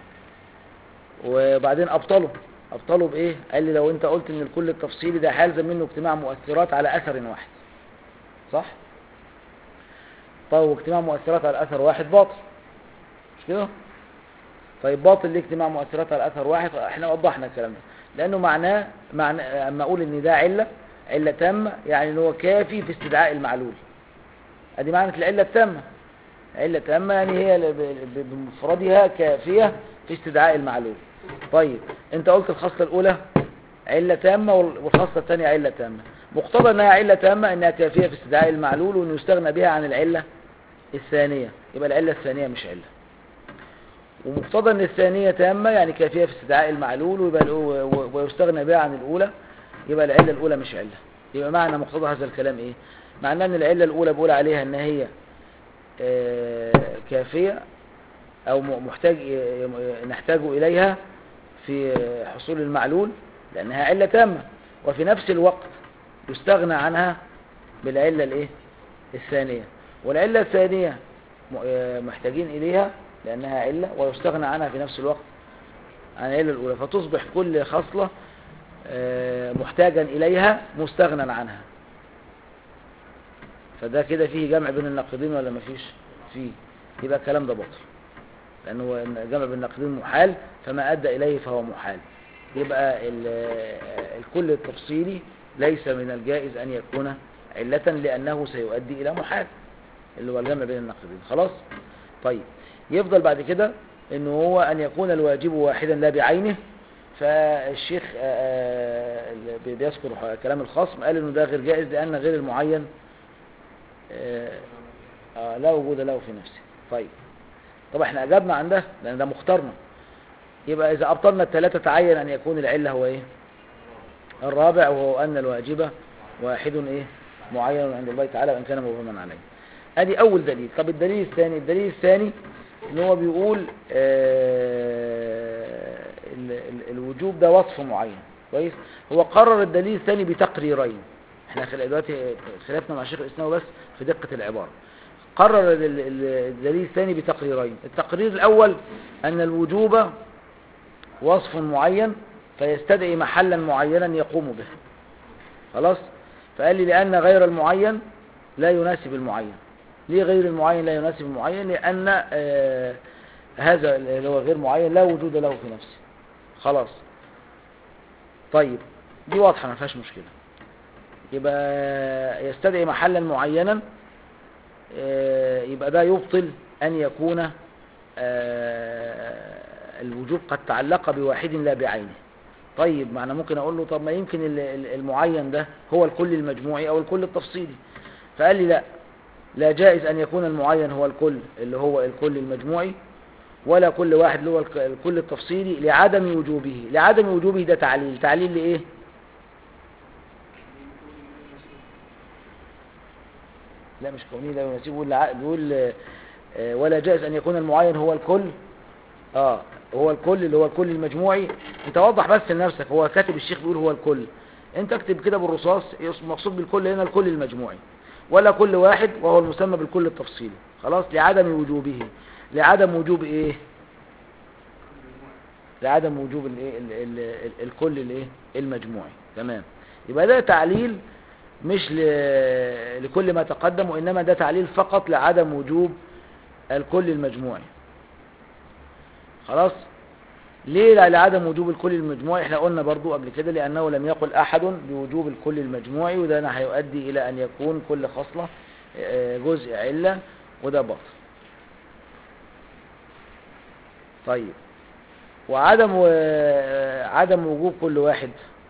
Speaker 1: وبعدين ابطله ابطله بايه قال لي لو انت قلت ان الكل التفصيلي ده هيلزم منه اجتماع مؤثرات على اثر واحد صح طيب واجتماع مؤثرات على اثر واحد باطل مش كده طيب باطل ليه اجتماع مؤثرات على اثر واحد احنا وضحنا الكلام ده لانه معناه معنى اما اقول ان ده عله عله تامه يعني ان هو كافي في استدعاء المعلول ادي معنى العله التامه عله تامه يعني هي ل- ب- ب- بمفردها كافيه في استدعاء المعلول طيب انت قلت الخصله الاولى عله تامه وال- والخصله الثانيه عله تامه مقتضى انها عله تامه انها كافيه في استدعاء المعلول وانه يستغنى بها عن العله الثانيه يبقى العله الثانيه مش عله ومقتضى ان الثانيه تامه يعني كافيه في استدعاء المعلول ويبقى الأو- و- ويستغنى بها عن الاولى يبقى العله الاولى مش عله يبقى معنى مقتضى هذا الكلام ايه معناه ان العله الاولى بقول عليها ان هي آه، كافيه او م- محتاج آه، نحتاج اليها في آه، حصول المعلول لانها عله تامه وفي نفس الوقت يستغنى عنها بالعله الايه الثانيه والعله الثانيه م- آه، محتاجين اليها لانها عله ويستغنى عنها في نفس الوقت عن العله الاولى فتصبح كل خصله آه، محتاجا اليها مستغنى عنها فده كده فيه جمع بين الناقضين ولا مفيش فيه يبقى الكلام ده باطل لانه الجمع بين الناقضين محال فما ادى اليه فهو محال يبقى ال- الكل التفصيلي ليس من الجائز ان يكون علة لانه سيؤدي الى محال اللي هو الجمع بين الناقضين خلاص طيب يفضل بعد كده انه هو ان يكون الواجب واحدا لا بعينه فالشيخ آه، آه، اللي بيذكر كلام الخصم قال انه ده غير جائز لان غير المعين آه، آه، لا وجود له في نفسه طيب طب احنا اجبنا عن ده لان ده مختارنا يبقى اذا ابطلنا الثلاثه تعين ان يكون العله هو ايه الرابع وهو ان الواجب واحد ايه معين عند الله تعالى وان كان مبهما عليه ادي اول دليل طب الدليل الثاني الدليل الثاني ان هو بيقول آه ال- ال- الوجوب ده وصف معين كويس هو قرر الدليل الثاني بتقريرين احنا خل- دلوقتي خلافنا مع شيخ الاسلام بس في دقه العباره قرر ال- ال- الدليل الثاني بتقريرين التقرير الاول ان الوجوب وصف معين فيستدعي محلا معينا يقوم به خلاص فقال لي لان غير المعين لا يناسب المعين ليه غير المعين لا يناسب المعين لان آه هذا اللي هو غير معين لا وجود له في نفسه خلاص طيب دي واضحه ما فيهاش مشكله يبقى يستدعي محلا معينا آه، يبقى ده يبطل أن يكون آه، الوجوب قد تعلق بواحد لا بعينه طيب معنى ممكن أقول له طب ما يمكن ال- ال- المعين ده هو الكل المجموعي أو الكل التفصيلي فقال لي لا لا جائز أن يكون المعين هو الكل اللي هو الكل المجموعي ولا كل واحد اللي هو الك- الكل التفصيلي لعدم وجوبه لعدم وجوبه ده تعليل تعليل لإيه لا مش كوني لا يناسبه بيقول لع- بيقول آه، آه، ولا جائز ان يكون المعين هو الكل اه هو الكل اللي هو الكل المجموعي انت وضح بس لنفسك هو كاتب الشيخ بيقول هو الكل انت اكتب كده بالرصاص يص- مقصود بالكل هنا الكل المجموعي ولا كل واحد وهو المسمى بالكل التفصيلي خلاص لعدم وجوبه لعدم وجوب ايه لعدم وجوب الايه ال- ال- ال- الكل الايه المجموعي تمام يبقى ده تعليل مش ل- لكل ما تقدم وإنما ده تعليل فقط لعدم وجوب الكل المجموعي خلاص ليه لا- لعدم وجوب الكل المجموعي احنا قلنا برضو قبل كده لأنه لم يقل أحد بوجوب الكل المجموعي وده أنا هيؤدي إلى أن يكون كل خصلة آه، جزء علة وده باطل طيب وعدم و- عدم وجوب كل واحد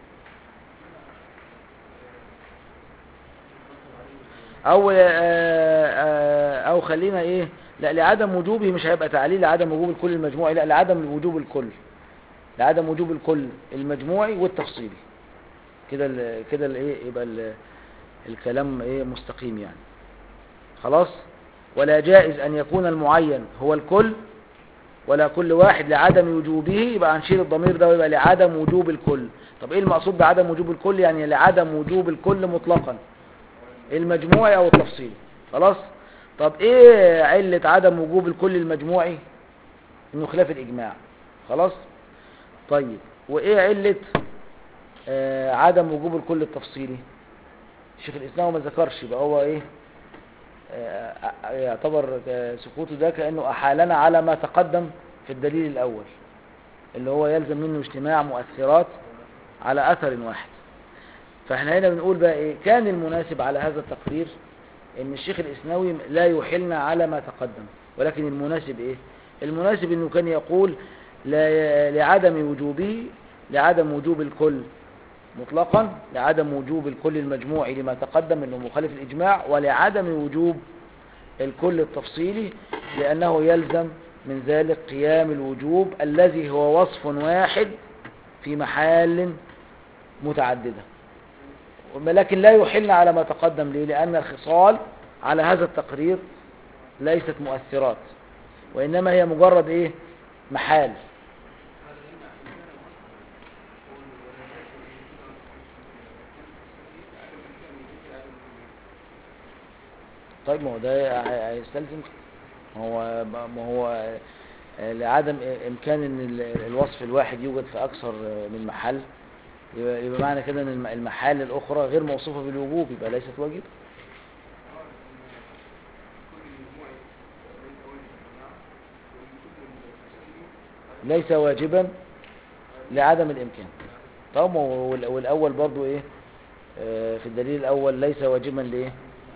Speaker 1: او آه، آه، او خلينا ايه لا لعدم وجوبه مش هيبقى تعليل لعدم وجوب الكل المجموعي لا لعدم وجوب الكل لعدم وجوب الكل المجموعي والتفصيلي كده ال- كده الايه يبقى ال- الكلام ايه مستقيم يعني خلاص ولا جائز أن يكون المعين هو الكل ولا كل واحد لعدم وجوبه يبقى هنشيل الضمير ده ويبقى لعدم وجوب الكل طب ايه المقصود بعدم وجوب الكل يعني لعدم وجوب الكل مطلقا المجموعي او التفصيلي خلاص طب ايه علة عدم وجوب الكل المجموعي انه خلاف الاجماع خلاص طيب وايه علة آه عدم وجوب الكل التفصيلي الشيخ الاسلام ما ذكرش يبقى هو ايه آه، يعتبر آه، سكوته ده كأنه أحالنا على ما تقدم في الدليل الأول اللي هو يلزم منه اجتماع مؤثرات على أثر واحد فاحنا هنا بنقول بقى إيه كان المناسب على هذا التقرير إن الشيخ الإسنوي لا يحلنا على ما تقدم ولكن المناسب إيه المناسب إنه كان يقول لا لعدم وجوبه لعدم وجوب الكل مطلقا لعدم وجوب الكل المجموعي لما تقدم انه مخالف الاجماع ولعدم وجوب الكل التفصيلي لانه يلزم من ذلك قيام الوجوب الذي هو وصف واحد في محال متعددة ولكن لا يحل على ما تقدم ليه لان الخصال على هذا التقرير ليست مؤثرات وانما هي مجرد ايه محال طيب ما هو ده هي- هيستلزم ما هو ما هو آه، لعدم امكان ان ال- الوصف الواحد يوجد في اكثر من محل يبقى يبقى معنى كده ان الم- المحال الاخرى غير موصوفه بالوجوب يبقى ليست واجبه ليس واجبا لعدم الامكان طب ما هو وال- والاول برضو ايه آه، في الدليل الاول ليس واجبا لايه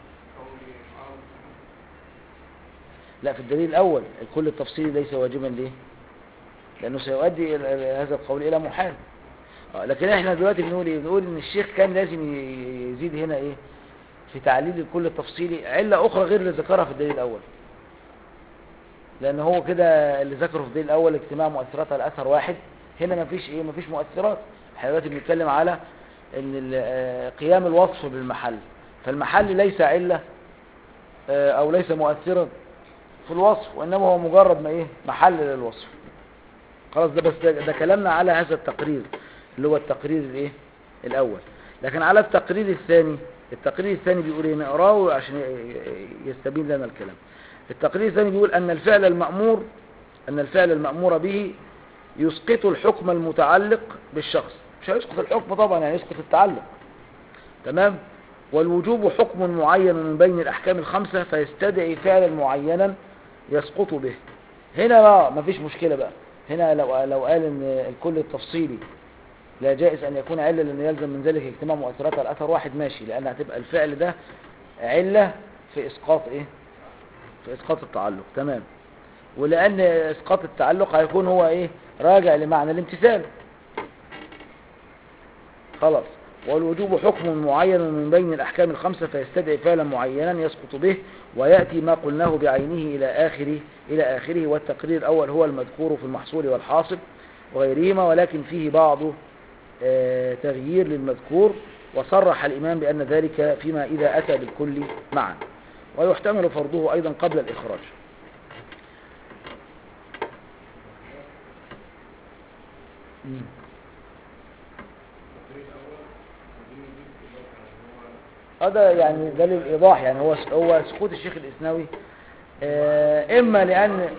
Speaker 1: لا في الدليل الأول الكل التفصيلي ليس واجبا ليه لأنه سيؤدي إلى- إلى هذا القول إلى محال آه، لكن احنا دلوقتي بنقول ايه بنقول ان الشيخ كان لازم ي- يزيد هنا ايه في تعليل الكل التفصيلي علة اخرى غير اللي ذكرها في الدليل الاول لان هو كده اللي ذكره في الدليل الاول اجتماع مؤثرات على اثر واحد هنا مفيش ايه مفيش مؤثرات احنا دلوقتي بنتكلم على ان ال- آه، قيام الوصف بالمحل فالمحل ليس علة آه، او ليس مؤثرا في الوصف وانما هو مجرد ما ايه محل للوصف خلاص ده بس ده, ده كلامنا على هذا التقرير اللي هو التقرير الايه الاول لكن على التقرير الثاني التقرير الثاني بيقول ايه نقراه عشان ي- ي- يستبين لنا الكلام التقرير الثاني بيقول ان الفعل المأمور ان الفعل المأمور به يسقط الحكم المتعلق بالشخص مش هيسقط الحكم طبعا يعني يسقط التعلق تمام والوجوب حكم معين من بين الأحكام الخمسة فيستدعي فعلا معينا يسقط به هنا بقى مفيش مشكلة بقى هنا لو, لو قال ان الكل التفصيلي لا جائز ان يكون علة لان يلزم من ذلك اجتماع مؤثرات على الاثر واحد ماشي لان هتبقى الفعل ده علة في اسقاط ايه في اسقاط التعلق تمام ولان اسقاط التعلق هيكون هو ايه راجع لمعنى الامتثال خلاص والوجوب حكم معين من بين الأحكام الخمسة فيستدعي فعلا معينا يسقط به ويأتي ما قلناه بعينه إلى آخره إلى آخره والتقرير الأول هو المذكور في المحصول والحاصل وغيرهما ولكن فيه بعض آه، تغيير للمذكور وصرح الإمام بأن ذلك فيما إذا أتى بالكل معا ويحتمل فرضه أيضا قبل الإخراج مم. هذا يعني ده للإيضاح يعني هو هو سقوط الشيخ الإسناوي آه، إما لأن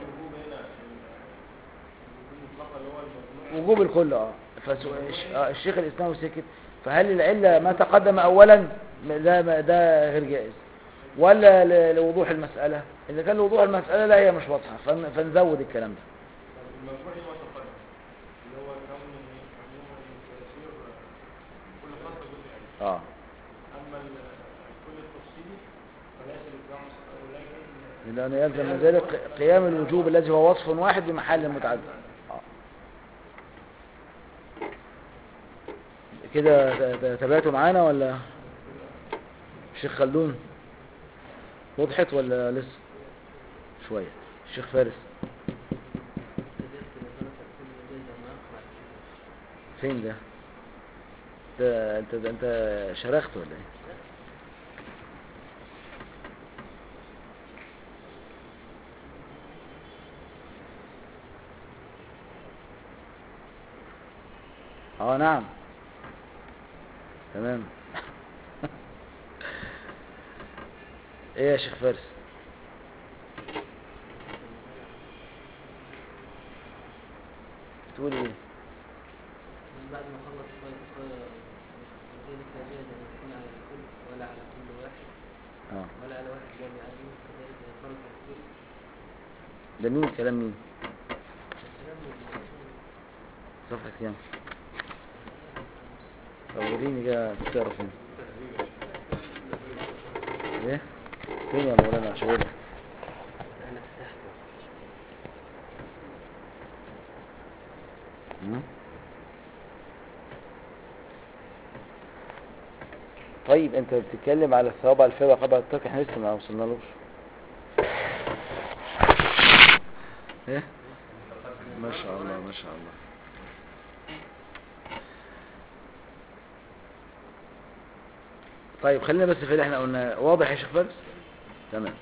Speaker 1: وجوب الكل اه فالشيخ الإسناوي سكت فهل العلة ما تقدم أولا ده ده غير جائز ولا ل- لوضوح المسألة إذا كان لوضوح المسألة لا هي مش واضحة فن- فنزود الكلام ده
Speaker 2: المجموع اللي هو تقدم اللي هو كون عموما تأثير كل خاصة جزء علم
Speaker 1: اه
Speaker 2: أما ال- كل التفصيلي فليس الإجماع ولكن
Speaker 1: لأنه يلزم من ذلك قيام الوجوب الذي هو وصف واحد بمحل متعدد آه. كده ت- ت- تابعتوا معانا ولا الشيخ خلدون وضحت ولا لسه شوية الشيخ فارس فين ده ده انت ده انت شرخت ولا ايه اه نعم تمام ايه يا شيخ فارس بتقول ايه
Speaker 3: بعد ما خلص قال قال ذلك لا جاز ان يكون على الكل ولا على كل واحد
Speaker 1: اه
Speaker 3: ولا على واحد لا يعلم كذلك ينطلق الكل
Speaker 1: ده مين الكلام مين
Speaker 3: الكلام من
Speaker 1: صفحة كام طب وريني كده بتعرف فين ايه فين يا مولانا شاور
Speaker 3: انا فتحته
Speaker 1: مم. طيب انت بتتكلم على الثواب على الفعل قبل الترك احنا لسه ما وصلنالوش ايه ما شاء الله ما شاء الله طيب خلينا بس في اللي احنا قلنا واضح يا شيخ فارس تمام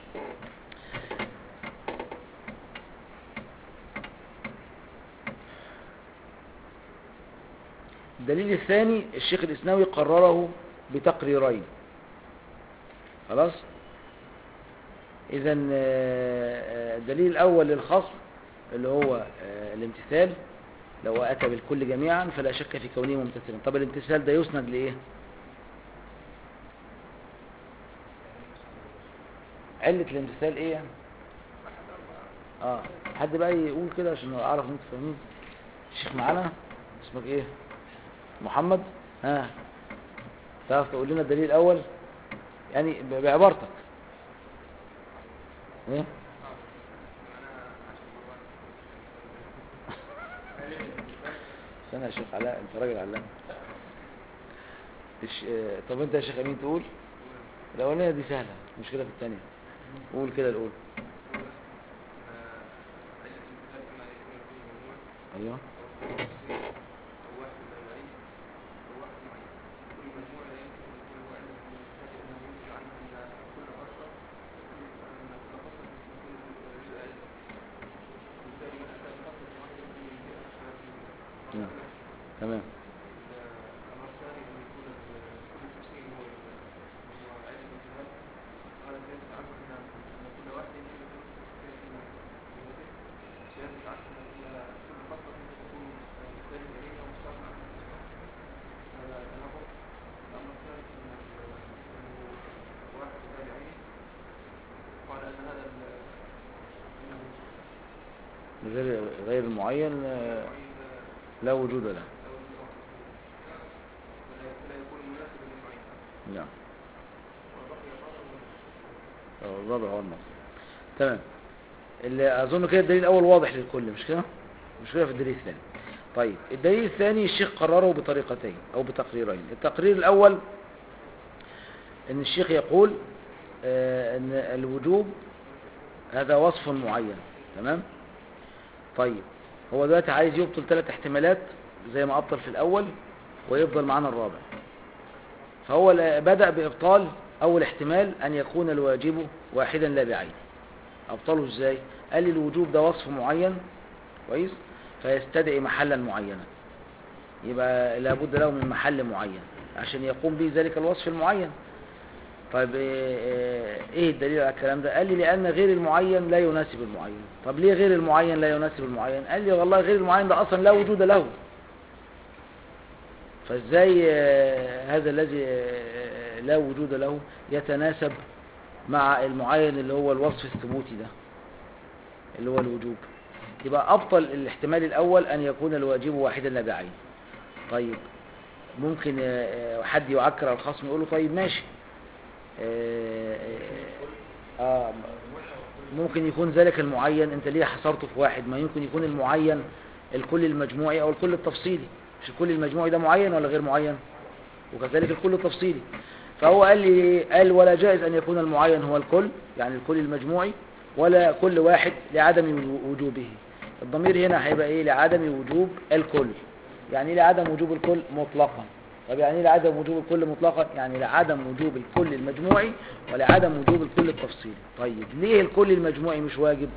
Speaker 1: الدليل الثاني الشيخ الإسناوي قرره بتقريرين خلاص إذا الدليل الأول للخصم اللي هو آه، الامتثال لو أتى بالكل جميعا فلا شك في كونه ممتثلا طب الامتثال ده يسند لإيه علة الامتثال إيه يعني اه حد بقى يقول كده عشان اعرف ان انتوا فاهمين الشيخ معانا اسمك ايه محمد ها تعرف تقول لنا الدليل الاول يعني ب- بعبارتك ايه استنى يا شيخ علاء انت راجل علام الش... آه، طب انت يا شيخ امين تقول الاولانيه دي سهله المشكله في الثانيه قول كده الاولى ايوه نعم. تمام غير غير المعين آه، لا وجود له نعم اه الرابع هو النص تمام اللي اظن كده الدليل الاول واضح للكل مش كده مش كده في الدليل الثاني طيب الدليل الثاني الشيخ قرره بطريقتين او بتقريرين التقرير الاول ان الشيخ يقول آه، ان الوجوب هذا وصف معين تمام طيب هو دلوقتي عايز يبطل ثلاث احتمالات زي ما ابطل في الاول ويفضل معانا الرابع فهو ل- بدأ بإبطال أول احتمال أن يكون الواجب واحدا لا بعين أبطله إزاي؟ قال لي الوجوب ده وصف معين كويس فيستدعي محلا معينا يبقى لابد له من محل معين عشان يقوم به ذلك الوصف المعين طيب إيه- إيه- ايه الدليل على الكلام ده قال لي لان غير المعين لا يناسب المعين طب ليه غير المعين لا يناسب المعين قال لي والله غير المعين ده اصلا لا وجود له فازاي آه، هذا الذي آه، لا وجود له يتناسب مع المعين اللي هو الوصف الثبوتي ده اللي هو الوجوب يبقى ابطل الاحتمال الاول ان يكون الواجب واحدا لا بعين طيب ممكن آه، آه، حد يعكر الخصم يقول له طيب ماشي آه، آه، آه، ممكن يكون ذلك المعين انت ليه حصرته في واحد ما يمكن يكون المعين الكل المجموعي او الكل التفصيلي مش الكل المجموعي ده معين ولا غير معين وكذلك الكل التفصيلي فهو قال لي قال ولا جائز ان يكون المعين هو الكل يعني الكل المجموعي ولا كل واحد لعدم وجو- وجوبه الضمير هنا هيبقى ايه لعدم وجوب الكل يعني ايه لعدم وجوب الكل مطلقا طب يعني ايه لعدم وجوب الكل مطلقا يعني لعدم وجوب الكل المجموعي ولعدم وجوب الكل التفصيلي طيب ليه الكل المجموعي مش واجب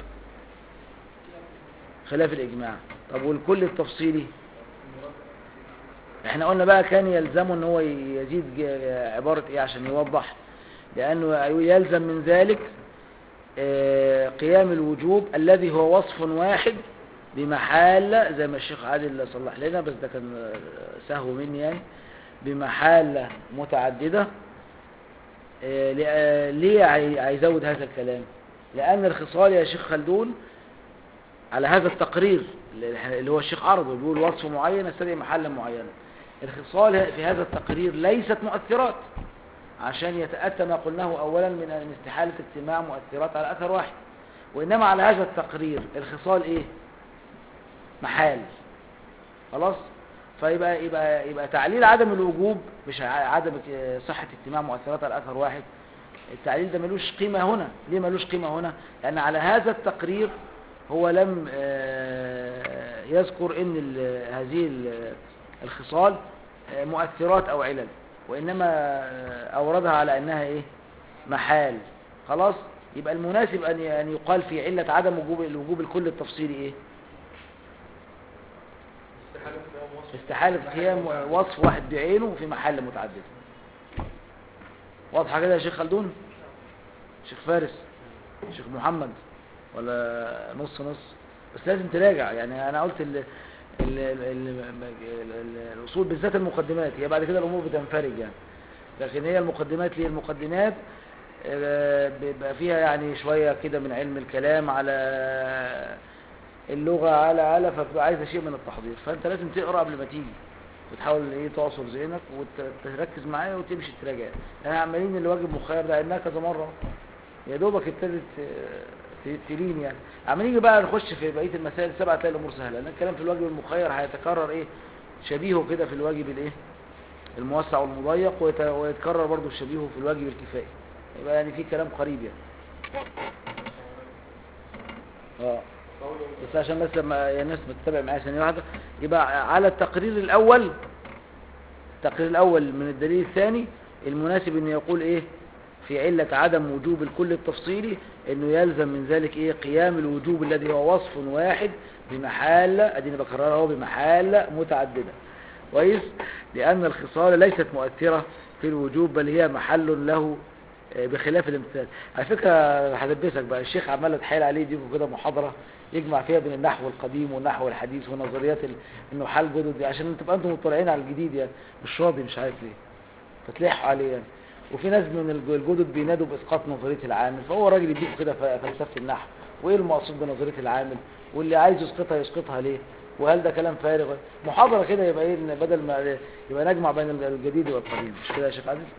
Speaker 1: خلاف الاجماع طب والكل التفصيلي احنا قلنا بقى كان يلزمه ان هو يزيد ج- عبارة ايه عشان يوضح لانه يلزم من ذلك آه، قيام الوجوب الذي هو وصف واحد بمحالة زي ما الشيخ عادل صلح لنا بس ده كان آه، سهو مني يعني بمحالة متعددة آه، لأ- آه، ليه عاي- هيزود هذا الكلام لأن الخصال يا شيخ خلدون على هذا التقرير اللي اللي هو الشيخ عرضه بيقول وصف معين يستدعي محلا معينا الخصال في هذا التقرير ليست مؤثرات عشان يتأتى ما قلناه أولا من من استحالة اجتماع مؤثرات على أثر واحد وإنما على هذا التقرير الخصال إيه محال خلاص فيبقى يبقى يبقى تعليل عدم الوجوب مش ع- عدم اه صحة اجتماع مؤثرات على أثر واحد التعليل ده ملوش قيمة هنا ليه ملوش قيمة هنا لأن على هذا التقرير هو لم آه، يذكر ان ال- هذه ال- الخصال آه، مؤثرات او علل وانما آه، اوردها على انها ايه محال خلاص يبقى المناسب ان ي- ان يقال في علة عدم وجوب الوجوب الكل التفصيلي ايه
Speaker 2: استحالة قيام وصف
Speaker 1: استحالة قيام وصف واحد بعينه في محل متعدد واضحة كده يا شيخ خلدون شيخ فارس شيخ محمد ولا نص نص بس لازم تراجع يعني انا قلت ال ال ال ال ال الاصول بالذات المقدمات هي بعد كده الامور بتنفرج يعني لكن هي المقدمات ليه المقدمات آه، بيبقى فيها يعني شوية كده من علم الكلام على اللغة على على فبتبقى عايزة شيء من التحضير فانت لازم تقرا قبل ما تيجي وتحاول ايه تعصر ذهنك وتركز معايا وتمشي تراجع احنا عمالين الواجب مخير ده قلناه كذا مرة يا دوبك ابتدت آه، ت- تلين يعني عم نيجي بقى نخش في بقية المسائل السبعة تلاقي الامور سهلة لان الكلام في الواجب المخير هيتكرر ايه شبيهه كده في الواجب الايه الموسع والمضيق ويت- ويتكرر برضه شبيهه في الواجب الكفائي يبقى يعني في كلام قريب يعني اه
Speaker 2: قوله
Speaker 1: بس عشان بس لما يا الناس بتتابع معايا ثانيه واحده يبقى على التقرير الاول التقرير الاول من الدليل الثاني المناسب انه يقول ايه في علة عدم وجوب الكل التفصيلي انه يلزم من ذلك ايه قيام الوجوب الذي هو وصف واحد بمحالة اديني بكررها هو بمحالة متعددة كويس لان الخصال ليست مؤثرة في الوجوب بل هي محل له آه، بخلاف الامتثال على فكرة هدبسك بقى الشيخ عمال اتحايل عليه يديكوا كده محاضرة يجمع فيها بين النحو القديم والنحو الحديث ونظريات ال- النحاة الجدد دي عشان تبقى انتم مطلعين على الجديد يعني مش راضي مش عارف ليه فتلحوا عليه يعني وفي ناس من الج- الجدد بينادوا باسقاط نظريه العامل فهو راجل يديكوا كده ف- فلسفه النحو وايه المقصود بنظريه العامل واللي عايز يسقطها يسقطها ليه وهل ده كلام فارغ محاضره كده يبقى ايه إن بدل ما يبقى نجمع بين الجديد والقديم مش كده يا شيخ عادل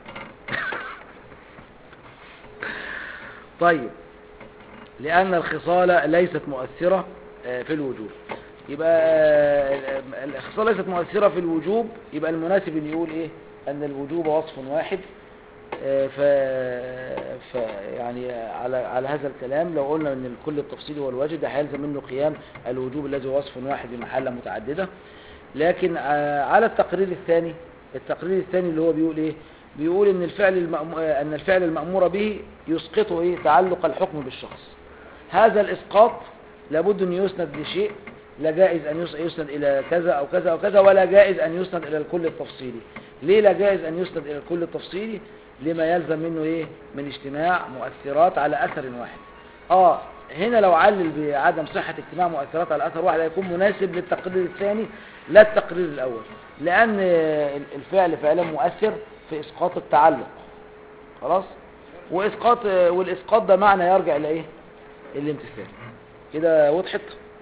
Speaker 1: طيب لأن الخصال ليست مؤثرة آه، في الوجوب يبقى آه، الخصال ليست مؤثرة في الوجوب يبقى المناسب ان يقول ايه ان الوجوب وصف واحد آه، ف... ف يعني على على هذا الكلام لو قلنا ان الكل التفصيلي هو الواجب ده هيلزم منه قيام الوجوب الذي هو وصف واحد بمحله متعدده لكن آه، على التقرير الثاني التقرير الثاني اللي هو بيقول ايه بيقول ان الفعل المأمو... آه، ان الفعل المأمور به يسقطه ايه تعلق الحكم بالشخص هذا الاسقاط لابد ان يسند لشيء لا جائز ان يس- يسند الى كذا او كذا او كذا ولا جائز ان يسند الى الكل التفصيلي ليه لا جائز ان يسند الى الكل التفصيلي لما يلزم منه ايه من اجتماع مؤثرات على اثر واحد اه هنا لو علل بعدم صحة اجتماع مؤثرات على اثر واحد هيكون مناسب للتقرير الثاني لا التقرير الاول لان آه، الفعل فعلا مؤثر في اسقاط التعلق خلاص واسقاط آه، والاسقاط ده معنى يرجع الى ايه الامتثال كده وضحت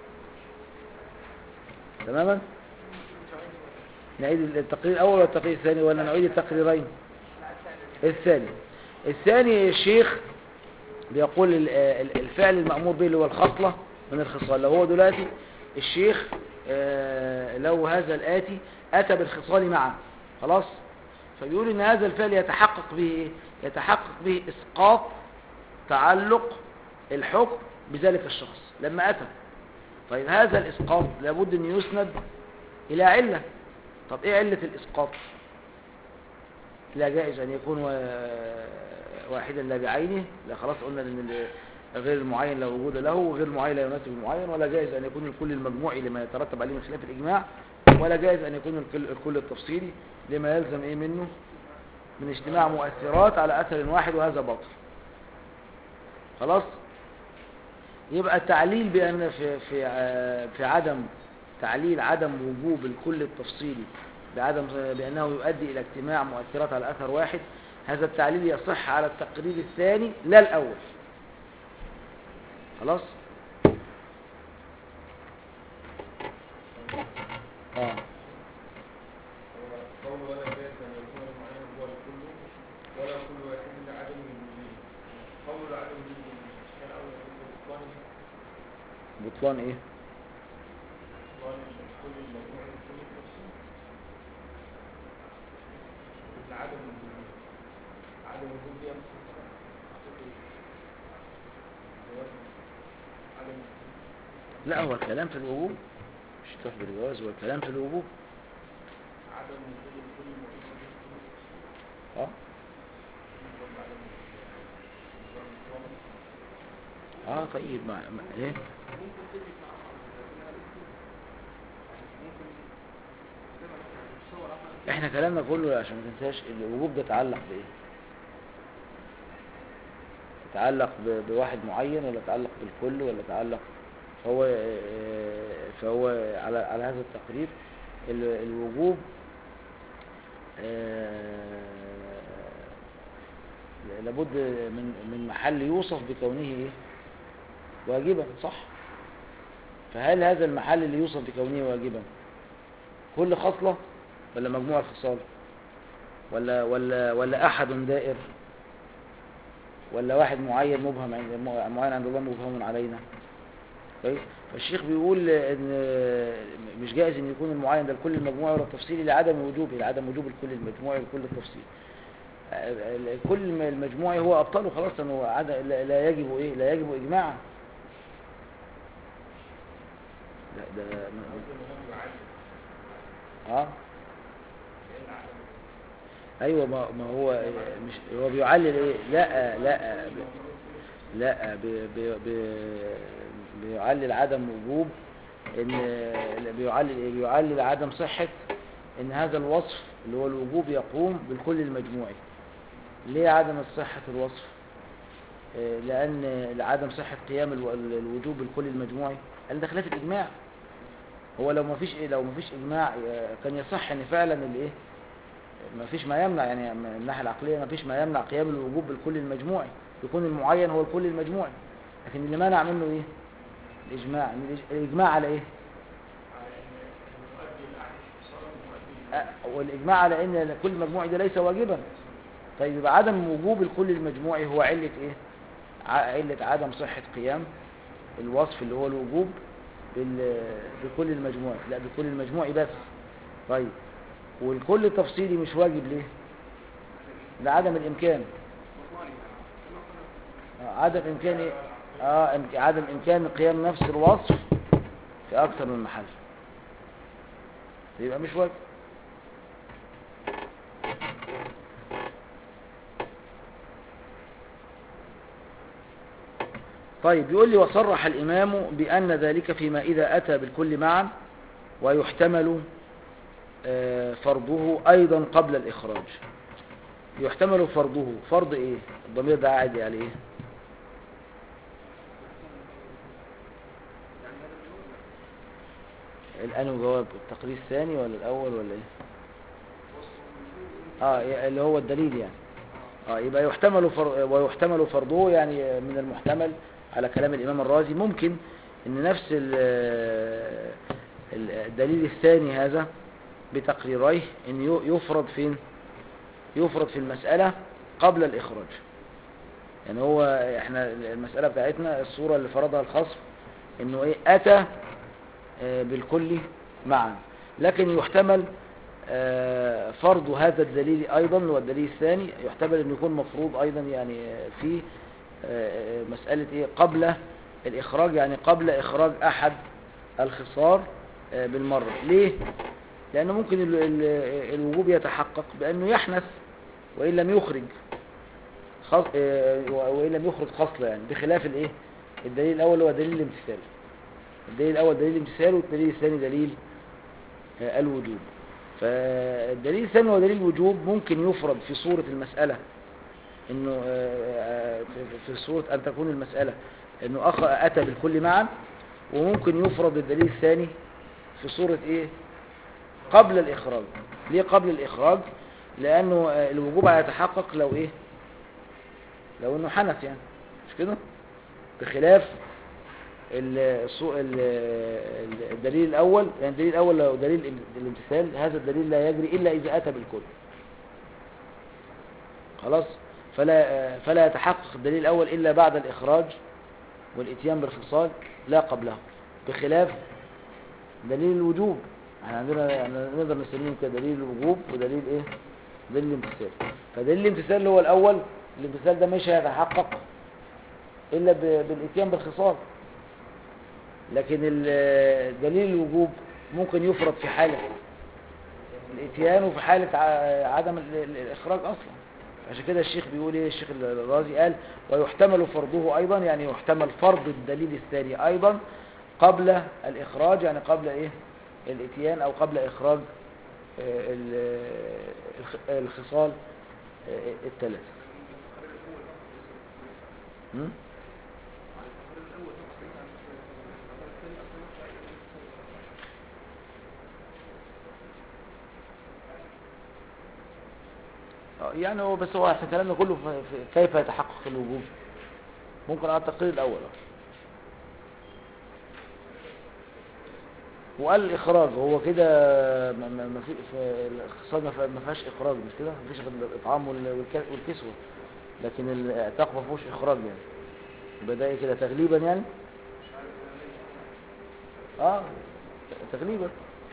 Speaker 1: تماما نعيد التقرير الاول ولا التقرير الثاني ولا نعيد التقريرين الثاني الثاني الشيخ بيقول ال- ال- الفعل المأمور به اللي هو الخصلة من الخصال لو هو دلوقتي الشيخ آه، لو هذا الآتي أتى بالخصال معه خلاص فبيقول إن هذا الفعل يتحقق به إيه؟ يتحقق به إسقاط تعلق الحكم بذلك الشخص لما أتى طيب هذا الإسقاط لابد أن يسند إلى علة طب إيه علة الإسقاط لا جائز أن يكون و- واحدا لا بعينه لا خلاص قلنا أن ال- غير المعين لا وجود له وغير المعين لا يناسب المعين ولا جائز أن يكون الكل المجموعي لما يترتب عليه من خلاف الإجماع ولا جائز أن يكون الكل, الكل التفصيلي لما يلزم إيه منه من اجتماع مؤثرات على أثر واحد وهذا باطل خلاص يبقى التعليل بأن في في ع- في عدم تعليل عدم وجوب الكل التفصيلي بعدم بأنه يؤدي إلى اجتماع مؤثرات على أثر واحد هذا التعليل يصح على التقرير الثاني لا الأول خلاص اه
Speaker 2: قول ولا جائز أن يكون المعين هو الكل ولا كل واحد لعدم وجوده قول عدم وجوده كان أول يكون بطلان
Speaker 1: بطلان ايه
Speaker 2: بطلان كل المجموع كل التفصيل لعدم وجوده عدم وجود دي عدم
Speaker 1: لا هو الكلام في الوجوب مش تروح بالجواز هو الكلام في الوجوب
Speaker 2: عدم وجود كل معين
Speaker 1: اه اه طيب ما ما- ايه احنا كلامنا كله عشان ما تنساش الوجوب ده يتعلق بايه يتعلق ب- بواحد معين ولا يتعلق بالكل ولا يتعلق فهو آه، فهو على على هذا التقرير ال- الوجوب آه، لابد من من محل يوصف بكونه ايه واجبا صح فهل هذا المحل اللي يوصف بكونه واجبا كل خصلة ولا مجموع الخصال ولا ولا ولا احد دائر ولا واحد معين مبهم عند معين عند الله مبهم علينا كويس فالشيخ بيقول ان مش جائز ان يكون المعين ده الكل المجموعي ولا التفصيلي لعدم وجوبه لعدم وجوب الكل المجموعي والكل التفصيلي الكل المجموعي هو ابطاله خلاص انه عد- لا لا يجب ايه لا يجب اجماعا لا ده اه ايوه ما ما هو مش هو بيعلل ايه لا لا ب- لا بي بي بي بيعلل عدم وجوب ان لا، بيعلل ايه بيعلل عدم صحة ان هذا الوصف اللي هو الوجوب يقوم بالكل المجموعي ليه عدم صحة الوصف آه، لان لعدم صحة قيام الو- الوجوب بالكل المجموعي قال ده خلاف الاجماع هو لو ما فيش لو ما فيش اجماع آه، كان يصح ان فعلا الايه ما فيش ما يمنع يعني من الناحيه العقليه ما فيش ما يمنع قيام الوجوب بالكل المجموعي يكون المعين هو الكل المجموعي لكن اللي منع منه ايه الاجماع إن الإج- الاجماع على ايه أه، والاجماع على ان الكل المجموعي ده ليس واجبا طيب يبقى عدم وجوب الكل المجموعي هو عله ايه ع- عله عدم صحه قيام الوصف اللي هو الوجوب بال- بكل المجموعي لا بكل المجموعي بس طيب والكل التفصيلي مش واجب ليه لعدم الامكان آه، عدم امكان ايه اه إمك- عدم امكان قيام نفس الوصف في اكثر من محل يبقى مش واجب طيب يقول لي وصرح الإمام بأن ذلك فيما إذا أتى بالكل معا ويحتمل آه، فرضه أيضا قبل الإخراج يحتمل فرضه فرض إيه الضمير ده عادي عليه إيه الآن جواب التقرير الثاني ولا الأول ولا إيه آه اللي هو الدليل يعني آه يبقى يحتمل فر... ويحتمل فرضه يعني من المحتمل على كلام الإمام الرازي ممكن إن نفس ال- ال- الدليل الثاني هذا بتقريريه إن ي- يفرض فين يفرض في المسألة قبل الإخراج يعني هو احنا المسألة بتاعتنا الصورة اللي فرضها الخصم انه ايه اتى آه، بالكل معا لكن يحتمل آه، فرض هذا الدليل ايضا والدليل الثاني يحتمل انه يكون مفروض ايضا يعني آه، في آه، مسألة ايه قبل الاخراج يعني قبل اخراج احد الخصار آه، بالمرة ليه لانه ممكن ال- ال- الوجوب يتحقق بانه يحنث وان لم يخرج خص... آه، وان لم يخرج خصلة يعني بخلاف الايه الدليل الاول هو دليل الامتثال الدليل الاول دليل الامتثال والدليل الثاني دليل آه، الوجوب فالدليل الثاني هو دليل الوجوب ممكن يفرض في صورة المسألة انه آه، آه، في- في صورة ان تكون المسألة انه أخ اتى بالكل معا وممكن يفرض الدليل الثاني في صورة ايه قبل الاخراج ليه قبل الاخراج لانه آه، الوجوب هيتحقق لو ايه لو انه حنث يعني مش كده بخلاف ال- الصو- ال- ال- الدليل الاول يعني الدليل الاول لو دليل الام- الامتثال هذا الدليل لا يجري الا اذا اتى بالكل خلاص فلا فلا يتحقق الدليل الاول الا بعد الاخراج والاتيان بالخصال لا قبله بخلاف دليل الوجوب احنا عندنا يعني نقدر نسميه كده دليل الوجوب ودليل ايه دليل الامتثال فدليل الامتثال اللي هو الاول الامتثال ده مش هيتحقق الا ب- بالاتيان بالخصال لكن ال- دليل الوجوب ممكن يفرض في حالة الاتيان وفي حالة ع- عدم ال- ال- الإخراج أصلا عشان كده الشيخ بيقول ايه الشيخ الرازي قال ويحتمل فرضه أيضا يعني يحتمل فرض الدليل الثاني أيضا قبل الإخراج يعني قبل ايه الاتيان أو قبل إخراج آه، ال- الخ- الخصال آه، الثلاثة م? آه، يعني هو بس هو احنا كلامنا كله في في كيف يتحقق الوجوب ممكن على التقرير الاول آه. وقال الاخراج هو كده ما ما- ما في في الاقتصاد ما فيها- ما فيهاش اخراج مش كده ما فيش غير الاطعام وال- والك- والكسوه لكن الاعتاق ما فيهوش اخراج يعني يبقى ده إيه كده تغليبا يعني اه تغليبا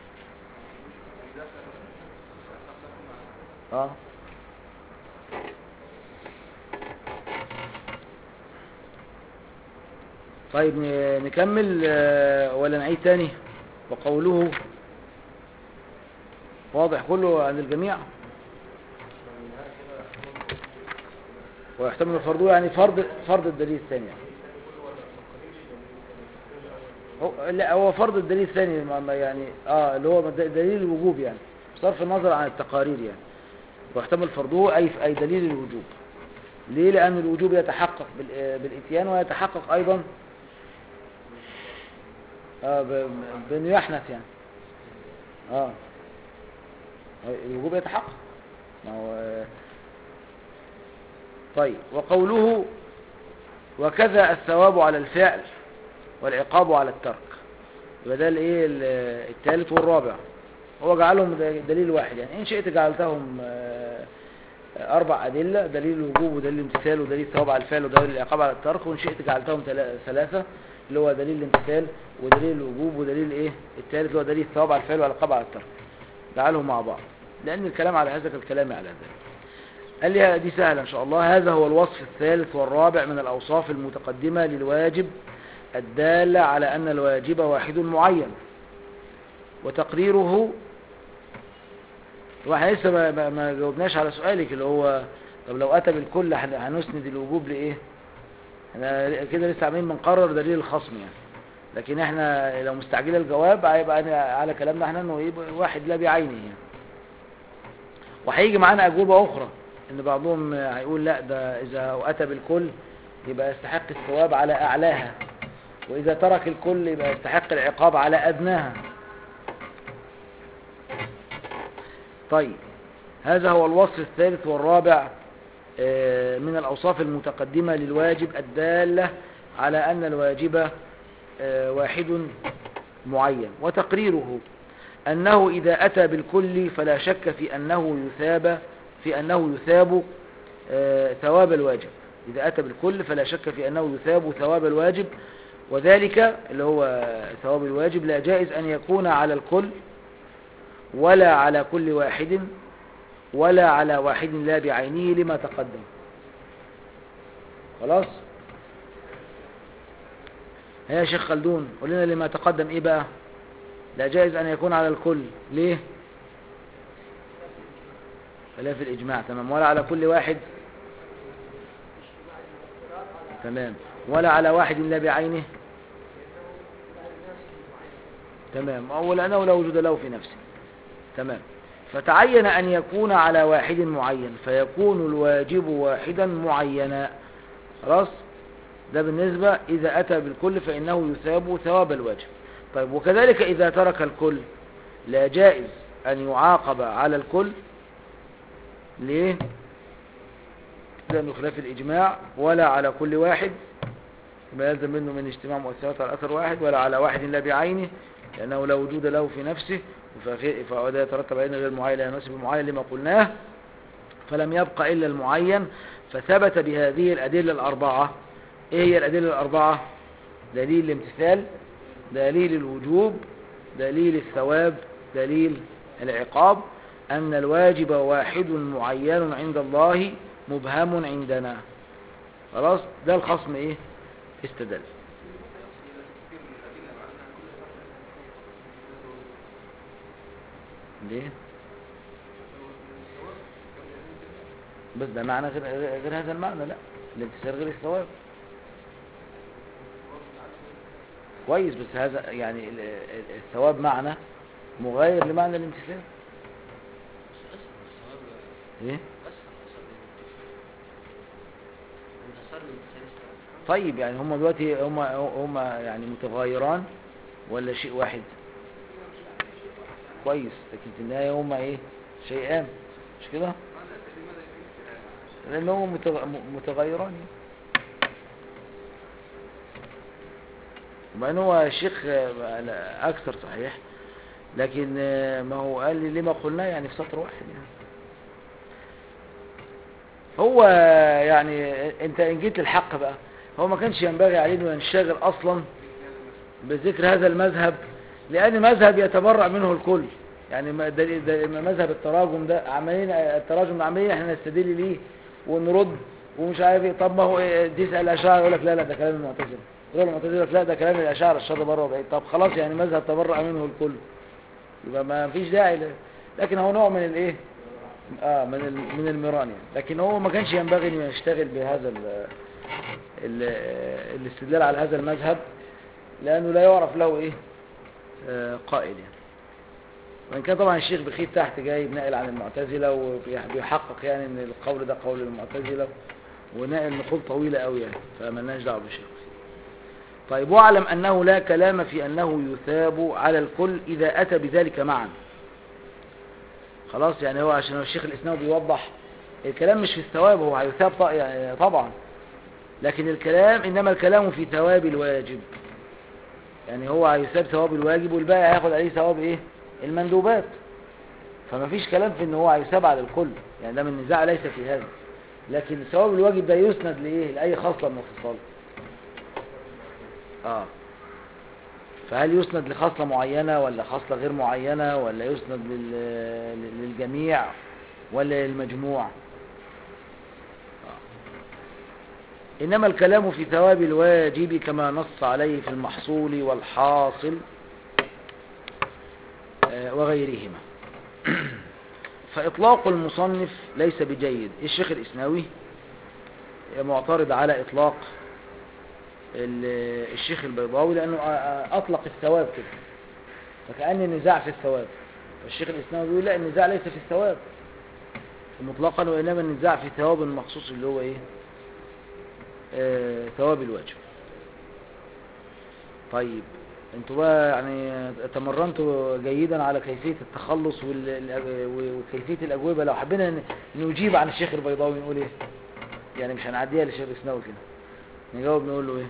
Speaker 1: اه طيب ن- نكمل آه، ولا نعيد تاني وقوله واضح كله عند الجميع ويحتمل فرضه يعني فرض فرض الدليل الثاني يعني. هو لا هو فرض الدليل الثاني ما- ما يعني اه اللي هو د- دليل الوجوب يعني بصرف النظر عن التقارير يعني ويحتمل فرضه اي اي دليل الوجوب ليه لان الوجوب يتحقق بال- آه، بالاتيان ويتحقق ايضا اه ب- بانه يحنث يعني اه الوجوب يتحقق ما هو آه، طيب وقوله وكذا الثواب على الفعل والعقاب على الترك يبقى ده الايه ال- الثالث والرابع هو جعلهم د- دليل واحد يعني ان شئت جعلتهم آه، اربع ادله دليل الوجوب ودليل الامتثال ودليل الثواب على الفعل ودليل العقاب على الترك وان شئت جعلتهم تلا- ثلاثه اللي هو دليل الامتثال ودليل الوجوب ودليل ايه الثالث اللي هو دليل الثواب على الفعل والعقاب على الترك جعلهم مع بعض لان الكلام على هذا كالكلام على ذلك قال لي دي سهلة إن شاء الله هذا هو الوصف الثالث والرابع من الأوصاف المتقدمة للواجب الدالة على أن الواجب واحد معين وتقريره واحنا لسه ما, ما, ما جاوبناش على سؤالك اللي هو طب لو أتى بالكل هن- هنسند الوجوب لإيه احنا كده لسه عاملين بنقرر دليل الخصم يعني لكن احنا لو مستعجلة الجواب هيبقى على كلامنا احنا انه ايه واحد لا بعينه يعني وهيجي معانا أجوبة أخرى إن بعضهم هيقول لا ده إذا أتى بالكل يبقى يستحق الثواب على أعلاها وإذا ترك الكل يبقى يستحق العقاب على أدناها طيب هذا هو الوصف الثالث والرابع آه، من الأوصاف المتقدمة للواجب الدالة على أن الواجب آه، واحد معين وتقريره أنه إذا أتى بالكل فلا شك في أنه يثاب في أنه يثاب آه، ثواب الواجب إذا أتى بالكل فلا شك في أنه يثاب ثواب الواجب وذلك اللي هو ثواب الواجب لا جائز أن يكون على الكل ولا على كل واحد ولا على واحد لا بعينه لما تقدم خلاص يا شيخ خلدون قول لنا لما تقدم ايه بقى لا جائز أن يكون على الكل ليه خلاف الإجماع تمام ولا على كل واحد تمام ولا على واحد لا بعينه تمام أو لأنه لا وجود له في نفسه تمام فتعين أن يكون على واحد معين فيكون الواجب واحدا معينا خلاص ده بالنسبة إذا أتى بالكل فإنه يثاب ثواب الواجب طيب وكذلك إذا ترك الكل لا جائز أن يعاقب على الكل ليه لأنه خلاف الإجماع ولا على كل واحد ما يلزم منه من اجتماع مؤثرات على أثر واحد ولا على واحد لا بعينه لأنه لا وجود له في نفسه ففي- فهذا يترتب عليه غير المعين لا يناسب المعين لما قلناه فلم يبقى إلا المعين فثبت بهذه الأدلة الأربعة إيه هي الأدلة الأربعة دليل الامتثال دليل الوجوب دليل الثواب دليل العقاب أن الواجب واحد معين عند الله مبهم عندنا خلاص ده الخصم إيه استدل ليه بس ده معنى غير, غير هذا المعنى لا الامتثال غير الثواب كويس بس هذا يعني ال- ال- الثواب معنى مغاير لمعنى الامتثال ايه طيب يعني هم دلوقتي هم هم يعني متغايران ولا شيء واحد كويس لكن في النهاية هم ايه شيئان مش كده لان هم متغ- م- متغيران يعني. ومع ان هو الشيخ آه، لا، اكثر صحيح لكن آه، ما هو قال لي لما قلنا يعني في سطر واحد يعني هو يعني انت ان جيت الحق بقى هو ما كانش ينبغي عليه انه ينشغل اصلا بذكر هذا المذهب لان مذهب يتبرع منه الكل يعني ما- ده ده مذهب التراجم ده عمالين التراجم ده عمالين احنا نستدل ليه ونرد ومش عارف ايه طب ما هو إيه، تسال الاشاعره يقول لك لا لا ده كلام المعتزله يقول المعتزله يقول لك لا ده كلام الاشاعره الشر بره وبعيد طب خلاص يعني مذهب تبرع منه الكل يبقى ما فيش داعي ل- لكن هو نوع من الايه اه من ال- من المران يعني لكن هو ما كانش ينبغي انه يشتغل بهذا ال ال الاستدلال على هذا المذهب لانه لا يعرف له ايه آه قائل يعني وان كان طبعا الشيخ بخيت تحت جاي ناقل عن المعتزله وبيحقق يعني ان القول ده قول المعتزله وناقل نقول طويله قوي يعني فمالناش دعوه بالشيخ طيب واعلم انه لا كلام في انه يثاب على الكل اذا اتى بذلك معا خلاص يعني هو عشان الشيخ الاسناوي بيوضح الكلام مش في الثواب هو هيثاب ط- يعني طبعا لكن الكلام انما الكلام في ثواب الواجب يعني هو هيثاب ثواب الواجب والباقي هياخد عليه ثواب ايه المندوبات فما فيش كلام في ان هو هيثاب على الكل يعني ده من النزاع ليس في هذا لكن ثواب الواجب ده يسند لايه لاي خصله من الخصال اه فهل يسند لخصلة معينة ولا خصلة غير معينة ولا يسند لل- للجميع ولا للمجموع آه. إنما الكلام في ثواب الواجب كما نص عليه في المحصول والحاصل آه، وغيرهما فإطلاق المصنف ليس بجيد الشيخ الإسناوي معترض على إطلاق ال- الشيخ البيضاوي لأنه أ- أ- أطلق الثواب كده فكأن النزاع في الثواب فالشيخ الإسلام بيقول لا النزاع ليس في الثواب مطلقا وإنما النزاع في ثواب مخصوص اللي هو إيه آه ثواب الواجب طيب انتوا بقى يعني تمرنتوا جيدا على كيفية التخلص وال- وكيفية الأجوبة لو حبينا ن- نجيب عن الشيخ البيضاوي نقول ايه يعني مش هنعديها للشيخ الإسناوي كده نجاوب نقول له ايه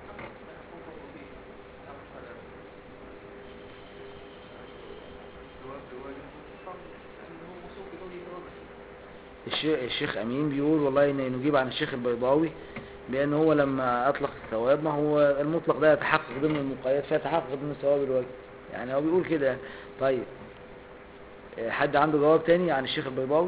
Speaker 1: الشيخ, الشيخ أمين بيقول والله إن نجيب عن الشيخ البيضاوي بأن هو لما أطلق الثواب ما هو المطلق ده يتحقق ضمن المقايد فيتحقق ضمن ثواب الواجب يعني هو بيقول كده طيب آه، حد عنده جواب تاني عن الشيخ البيضاوي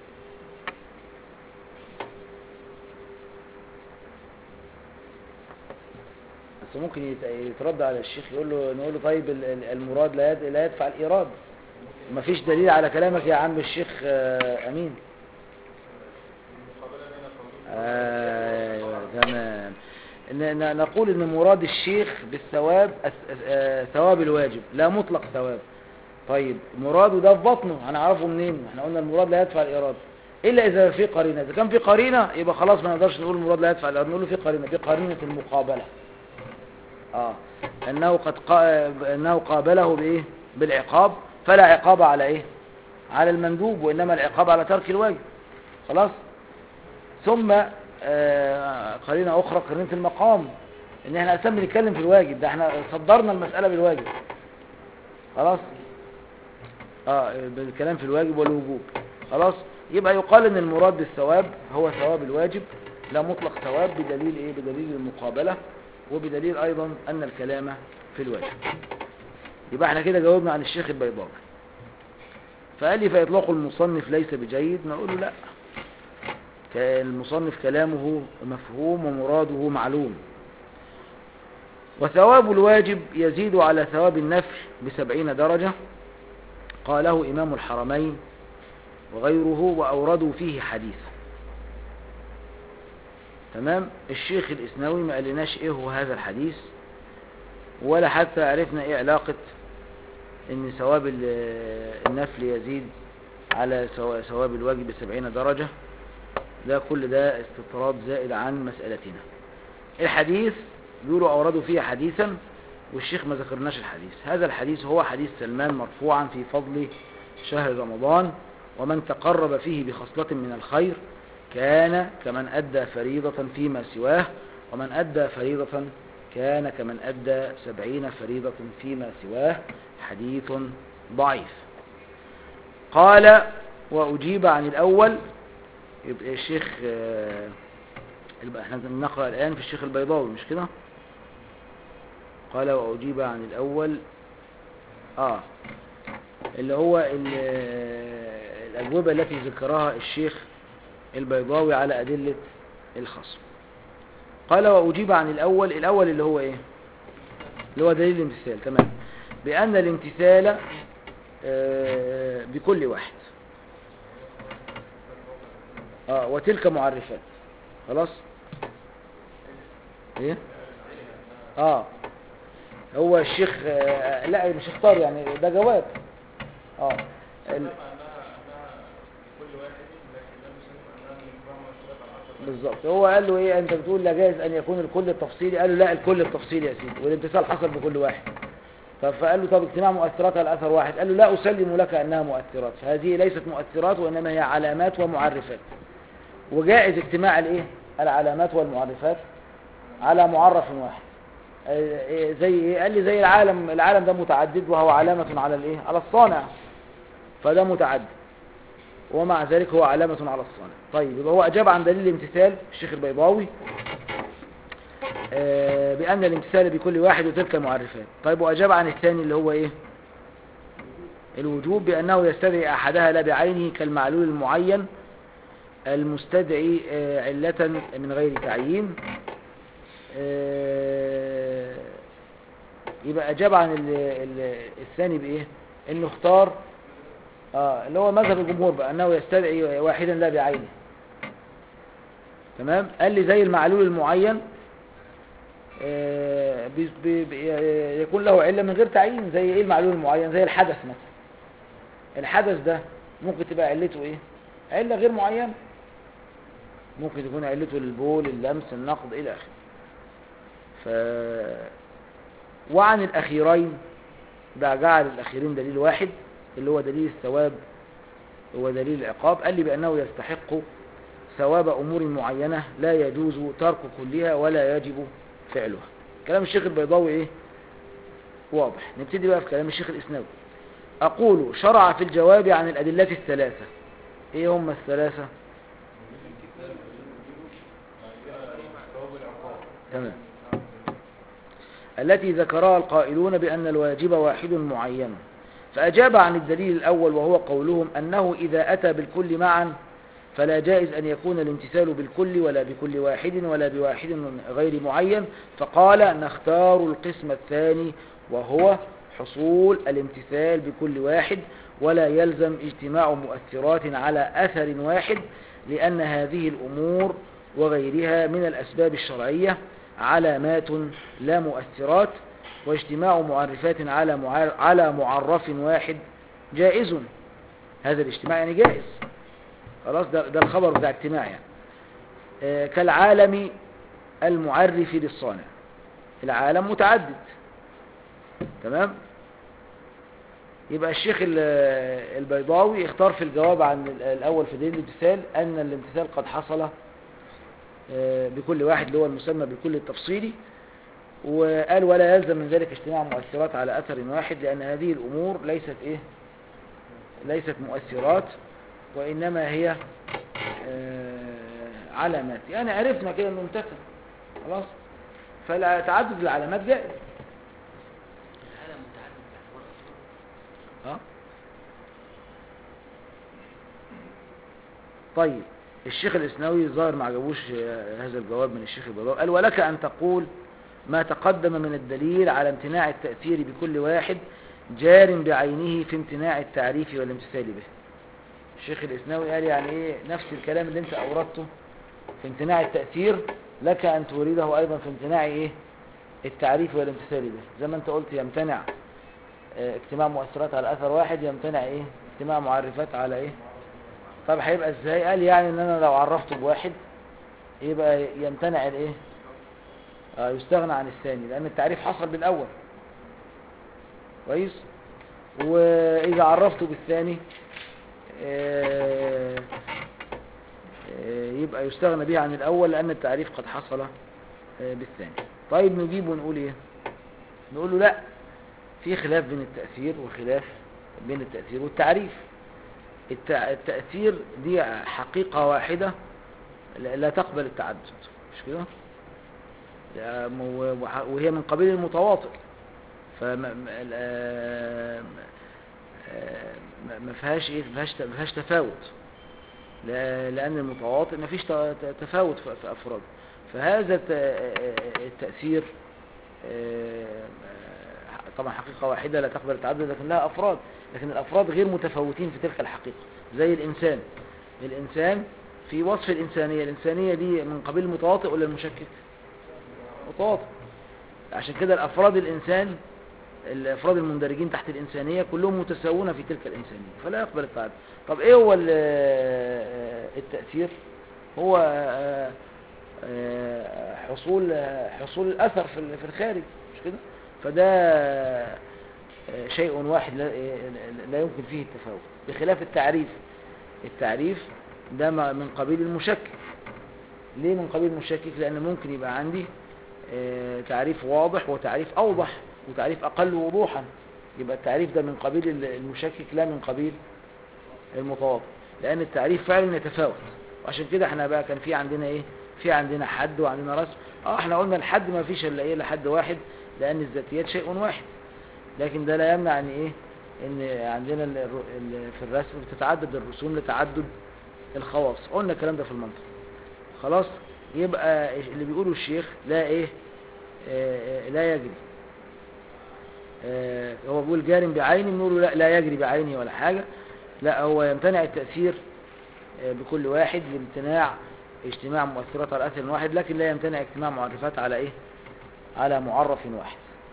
Speaker 1: بس ممكن يت- يترد على الشيخ يقول له نقول له طيب ال- ال- المراد لا يد- لا يدفع الإيراد مفيش دليل على كلامك يا عم الشيخ آه، أمين
Speaker 2: المقابلة بين قولين
Speaker 1: ايوه تمام ن- ن- نقول ان مراد الشيخ بالثواب الث- آه، ثواب الواجب لا مطلق ثواب طيب مراده ده في بطنه هنعرفه منين احنا قلنا المراد لا يدفع الإرادة إلا إذا في قرينة إذا كان في قرينة يبقى خلاص ما نقدرش نقول المراد لا يدفع الإرادة نقول له في قرينة في قرينة المقابلة اه أنه قد قا... أنه قابله بإيه بالعقاب فلا عقاب على إيه على المندوب وإنما العقاب على ترك الواجب خلاص ثم آه، قرينة أخرى قرينة المقام إن احنا أساسا بنتكلم في الواجب ده احنا صدرنا المسألة بالواجب خلاص اه بالكلام في الواجب والوجوب خلاص يبقى يقال ان المراد بالثواب هو ثواب الواجب لا مطلق ثواب بدليل ايه بدليل المقابلة وبدليل ايضا ان الكلام في الواجب يبقى احنا كده جاوبنا عن الشيخ البيضاوي فقال لي فإطلاق المصنف ليس بجيد نقول له لا كان المصنف كلامه مفهوم ومراده معلوم وثواب الواجب يزيد على ثواب النفل بسبعين درجة قاله إمام الحرمين وغيره وأوردوا فيه حديثا تمام الشيخ الإسناوي ما قالناش إيه هو هذا الحديث ولا حتى عرفنا إيه علاقة إن ثواب ال- النفل يزيد على سوا- ثواب الواجب بسبعين درجة ده كل ده استطراد زائد عن مسألتنا الحديث بيقولوا أوردوا فيه حديثا والشيخ ما ذكرناش الحديث هذا الحديث هو حديث سلمان مرفوعا في فضل شهر رمضان ومن تقرب فيه بخصلة من الخير كان كمن أدى فريضة فيما سواه ومن أدى فريضة كان كمن أدى سبعين فريضة فيما سواه حديث ضعيف قال وأجيب عن الأول يبقى الشيخ آه، يبقى احنا بنقرأ الآن في الشيخ البيضاوي مش كده قال وأجيب عن الأول آه اللي هو ال- الأجوبة التي ذكرها الشيخ البيضاوي على أدلة الخصم قال وأجيب عن الأول الأول اللي هو إيه اللي هو دليل الامتثال تمام بأن الامتثال آه، بكل واحد آه وتلك معرفات خلاص ايه اه هو الشيخ آه لا مش اختار يعني ده جواب اه ال-
Speaker 2: كل واحد لكن لم يسمى انها من بعض اشتراط العشر
Speaker 1: بالظبط هو قال له ايه انت بتقول لا جائز ان يكون الكل التفصيلي قال له لا الكل التفصيلي يا سيدي والامتثال حصل بكل واحد طب فقال له طب اجتماع مؤثراتها الاثر واحد قال له لا اسلم لك انها مؤثرات فهذه ليست مؤثرات وانما هي علامات ومعرفات وجائز اجتماع الايه العلامات والمعرفات على معرف واحد آه، إيه زي ايه قال لي زي العالم العالم ده متعدد وهو علامة على الايه على الصانع فده متعدد ومع ذلك هو علامة على الصانع طيب يبقى هو أجاب عن دليل الامتثال الشيخ البيضاوي آه، بأن الامتثال بكل واحد وتلك المعرفات طيب وأجاب عن الثاني اللي هو إيه الوجوب بأنه يستدعي أحدها لا بعينه كالمعلول المعين المستدعي آه، علة من غير تعيين آه، يبقى أجاب عن ال- ال- الثاني بإيه إنه اختار اه اللي هو مذهب الجمهور بقى انه يستدعي واحدا لا بعينه تمام قال لي زي المعلول المعين آه بي بي بي يكون له عله من غير تعيين زي ايه المعلول المعين زي الحدث مثلا الحدث ده ممكن تبقى علته ايه عله غير معينه ممكن تكون علته البول اللمس النقض الى اخره ف وعن الاخيرين ده جعل الاخيرين دليل واحد اللي هو دليل الثواب هو دليل العقاب قال لي بأنه يستحق ثواب أمور معينة لا يجوز ترك كلها ولا يجب فعلها كلام الشيخ البيضاوي إيه واضح نبتدي بقى في كلام الشيخ الإسناوي أقول شرع في الجواب عن الأدلة الثلاثة إيه هم الثلاثة تمام التي ذكرها القائلون بأن الواجب واحد معين فأجاب عن الدليل الأول وهو قولهم أنه إذا أتى بالكل معا فلا جائز أن يكون الامتثال بالكل ولا بكل واحد ولا بواحد غير معين فقال نختار القسم الثاني وهو حصول الامتثال بكل واحد ولا يلزم اجتماع مؤثرات على أثر واحد لأن هذه الأمور وغيرها من الأسباب الشرعية علامات لا مؤثرات واجتماع معرفات على معر- على معرف واحد جائز هذا الاجتماع يعني جائز خلاص ده, ده الخبر بتاع اجتماع يعني آه، كالعالم المعرف للصانع العالم متعدد تمام يبقى الشيخ ال- البيضاوي اختار في الجواب عن ال- الأول في دليل الامتثال أن الامتثال قد حصل آه، بكل واحد اللي هو المسمى بالكل التفصيلي وقال ولا يلزم من ذلك اجتماع مؤثرات على أثر واحد لأن هذه الأمور ليست إيه ليست مؤثرات وإنما هي آه، علامات يعني عرفنا كده انه امتثل خلاص فتعدد العلامات جائز
Speaker 3: العالم متعدد باعتبار أصله
Speaker 1: اه طيب الشيخ الاسناوي الظاهر ما عجبوش آه، هذا الجواب من الشيخ البيضاوي قال ولك ان تقول ما تقدم من الدليل على امتناع التأثير بكل واحد جار بعينه في امتناع التعريف والامتثال به الشيخ الاسناوي قال يعني ايه نفس الكلام اللي انت اوردته في امتناع التأثير لك ان تورده ايضا في امتناع ايه التعريف والامتثال به زي ما انت قلت يمتنع آه، اجتماع مؤثرات على اثر واحد يمتنع ايه اجتماع معرفات على ايه طب هيبقى ازاي قال يعني ان انا لو عرفته بواحد يبقى يمتنع الايه آه يستغنى عن الثاني لان التعريف حصل بالاول كويس واذا عرفته بالثاني آه، آه، يبقى يستغنى به عن الاول لان التعريف قد حصل آه، بالثاني طيب نجيب ونقول ايه نقول له لا في خلاف بين التأثير وخلاف بين التأثير والتعريف التع- التأثير دي حقيقة واحدة لا لا تقبل التعدد مش كده لا، مو- وح- وهي من قبيل المتواطئ فما ما- ال- آه، ما- ما فيهاش ايه ما فيهاش ما فيهاش تفاوت لا- لأن المتواطئ ما فيش ت- ت- تفاوت في في أفراده فهذا الت- التأثير آه، طبعا حقيقة واحدة لا تقبل التعدد لكن لها أفراد لكن الأفراد غير متفاوتين في تلك الحقيقة زي الإنسان الإنسان في وصف الإنسانية الإنسانية دي من قبيل المتواطئ ولا المشكك متواطئ عشان كده الأفراد الإنسان الأفراد المندرجين تحت الإنسانية كلهم متساوون في تلك الإنسانية فلا يقبل التعدد طب إيه هو ال- التأثير هو آه، آه، حصول حصول الأثر في ال- في الخارج مش كده فده آه، شيء واحد لا لا يمكن فيه التفاوت بخلاف التعريف التعريف ده م- من قبيل المشكك ليه من قبيل المشكك لأن ممكن يبقى عندي آه، تعريف واضح وتعريف أوضح وتعريف أقل وضوحا يبقى التعريف ده من قبيل ال- المشكك لا من قبيل المتواضع لأن التعريف فعلا يتفاوت وعشان كده احنا بقى كان في عندنا ايه في عندنا حد وعندنا رسم اه احنا قلنا الحد ما فيش الا ايه لحد واحد لأن الذاتيات شيء واحد لكن ده لا يمنع ان ايه ان عندنا ال- الر- ال- في الرسم بتتعدد الرسوم لتعدد الخواص قلنا الكلام ده في المنطق خلاص يبقى اللي بيقوله الشيخ لا ايه آه، آه، لا يجري آه، هو بيقول جارم بعينه بنقول له لا لا يجري بعينه ولا حاجة لا هو يمتنع التأثير آه، بكل واحد لامتناع اجتماع مؤثرات على أثر واحد لكن لا يمتنع اجتماع معرفات على ايه على معرف واحد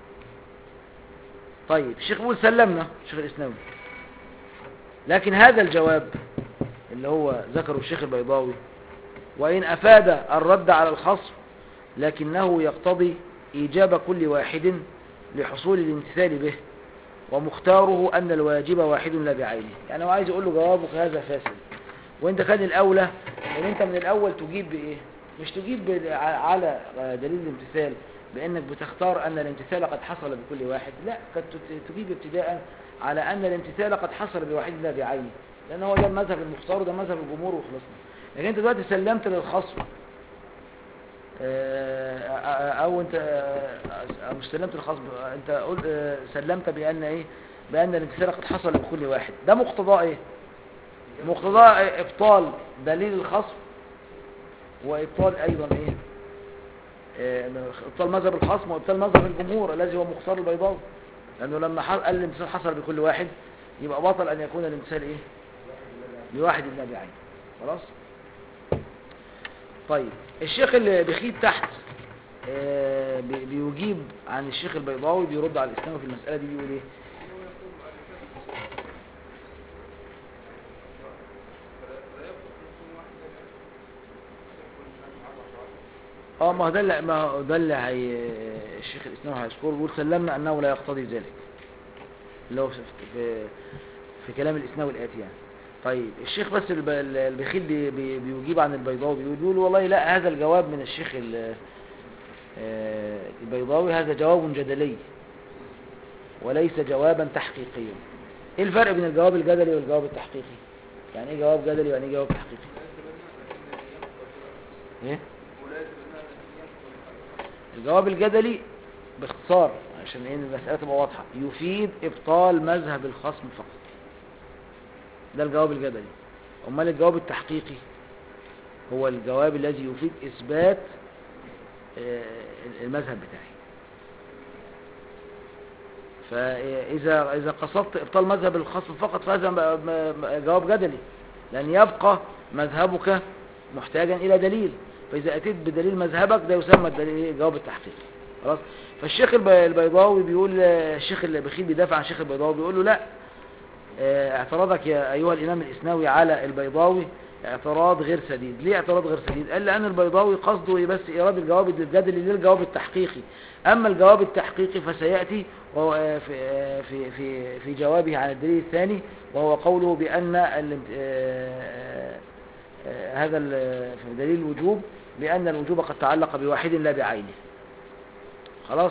Speaker 1: طيب الشيخ بيقول سلمنا الشيخ الإسلامي لكن هذا الجواب اللي هو ذكره الشيخ البيضاوي وإن أفاد الرد على الخصم لكنه يقتضي إيجاب كل واحد لحصول الامتثال به ومختاره أن الواجب واحد لا بعينه يعني هو عايز يقول له جوابك هذا فاسد وانت كان الأولى ان انت من الأول تجيب بإيه مش تجيب ب- على دليل الامتثال بأنك بتختار أن الامتثال قد حصل بكل واحد لا كنت ت- تجيب ابتداء على أن الامتثال قد حصل بواحد لا بعينه لأن هو ده المذهب المختار وده مذهب الجمهور وخلصنا لكن انت دلوقتي سلمت للخصم آه، او انت آه، مش سلمت الخصم انت قلت آه، سلمت بان ايه بان الامتثال قد حصل لكل واحد ده مقتضاه ايه مقتضاه ابطال دليل الخصم وابطال ايضا ايه آه، ابطال مذهب الخصم وابطال مذهب الجمهور الذي هو مختار البيضاوي لانه لما ح- قال الامتثال حصل بكل واحد يبقى بطل ان يكون الامتثال ايه لواحد الا بعين خلاص طيب الشيخ اللي بيخيب تحت آه، بي- بيجيب عن الشيخ البيضاوي بيرد على الاسلام في المسألة دي بيقول ايه اه ما هو ده اللي ما هو ده اللي هي الشيخ الاسلام هيذكره بيقول سلمنا انه لا يقتضي ذلك اللي هو في في, في كلام الاسناوي الاتي يعني طيب الشيخ بس الب- البخيل بي بي بيجيب عن البيضاوي بيقول بيقول والله لا هذا الجواب من الشيخ ال- آه، البيضاوي هذا جواب جدلي وليس جوابا تحقيقيا ايه الفرق بين الجواب الجدلي والجواب التحقيقي يعني ايه جواب جدلي ويعني ايه جواب تحقيقي ايه الجواب الجدلي باختصار عشان ايه المسألة تبقى واضحة يفيد ابطال مذهب الخصم فقط ده الجواب الجدلي امال الجواب التحقيقي هو الجواب الذي يفيد اثبات آه، المذهب بتاعي فإذا إذا قصدت إبطال مذهب الخصم فقط فهذا م- م- جواب جدلي لأن يبقى مذهبك محتاجا إلى دليل فإذا أتيت بدليل مذهبك ده يسمى الدليل الجواب التحقيقي خلاص فالشيخ الب- البيضاوي بيقول الشيخ البخيل بيدافع عن الشيخ البيضاوي بيقول له لا آه، اعتراضك يا أيها الإمام الإسناوي على البيضاوي اعتراض غير سديد ليه اعتراض غير سديد قال لأن البيضاوي قصده بس إيراد الجواب الجدلي للجواب التحقيقي أما الجواب التحقيقي فسيأتي وهو آه، في آه، في في في جوابه عن الدليل الثاني وهو قوله بأن ال- آه، آه، هذا ال- في دليل الوجوب بأن الوجوب قد تعلق بواحد لا بعينه خلاص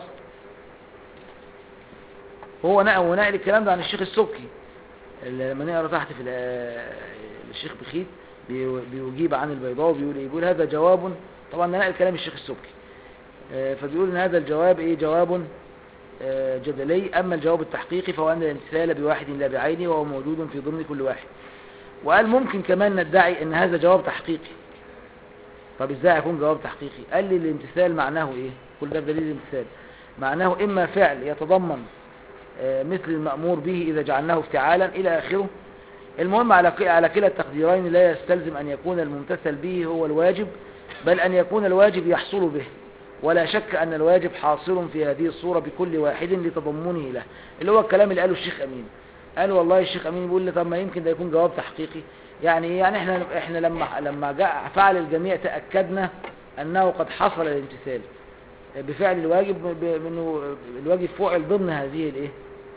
Speaker 1: هو نقل ونقل الكلام ده عن الشيخ السبكي اللي لما نقرا تحت في ال- الشيخ بخيت بي- بيجيب عن البيضاوي بيقول ايه بيقول هذا جواب طبعا ده نقل كلام الشيخ السبكي آه، فبيقول ان هذا الجواب ايه جواب آه، جدلي اما الجواب التحقيقي فهو ان الامتثال بواحد لا بعينه وهو موجود في ضمن كل واحد وقال ممكن كمان ندعي ان هذا جواب تحقيقي طب ازاي يكون جواب تحقيقي قال لي الامتثال معناه ايه كل ده دليل الامتثال معناه اما فعل يتضمن آه، مثل المأمور به إذا جعلناه افتعالا إلى آخره المهم على ك- على كلا التقديرين لا يستلزم أن يكون الممتثل به هو الواجب بل أن يكون الواجب يحصل به ولا شك أن الواجب حاصل في هذه الصورة بكل واحد لتضمنه له اللي هو الكلام اللي قاله الشيخ أمين قال والله الشيخ أمين بيقول لي طب ما يمكن ده يكون جواب تحقيقي يعني إيه؟ يعني احنا احنا لما لما جاء فعل الجميع تأكدنا أنه قد حصل الامتثال بفعل الواجب ب- بأنه الواجب فعل ضمن هذه الايه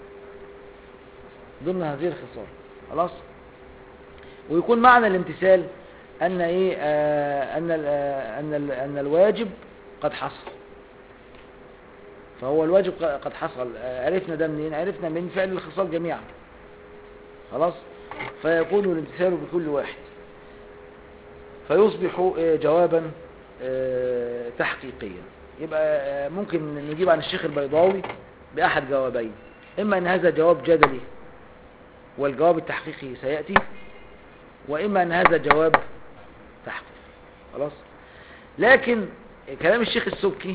Speaker 1: ضمن هذه الخصال خلاص ويكون معنى الامتثال ان ايه آه ان ال آه ان ال ان الواجب قد حصل فهو الواجب ق- قد حصل آه عرفنا ده منين عرفنا من فعل الخصال جميعا خلاص فيكون الامتثال بكل واحد فيصبح آه، جوابا آه، تحقيقيا يبقى آه، ممكن نجيب عن الشيخ البيضاوي بأحد جوابين إما أن هذا جواب جدلي والجواب التحقيقي سيأتي وإما أن هذا جواب تحقيقي خلاص لكن كلام الشيخ السبكي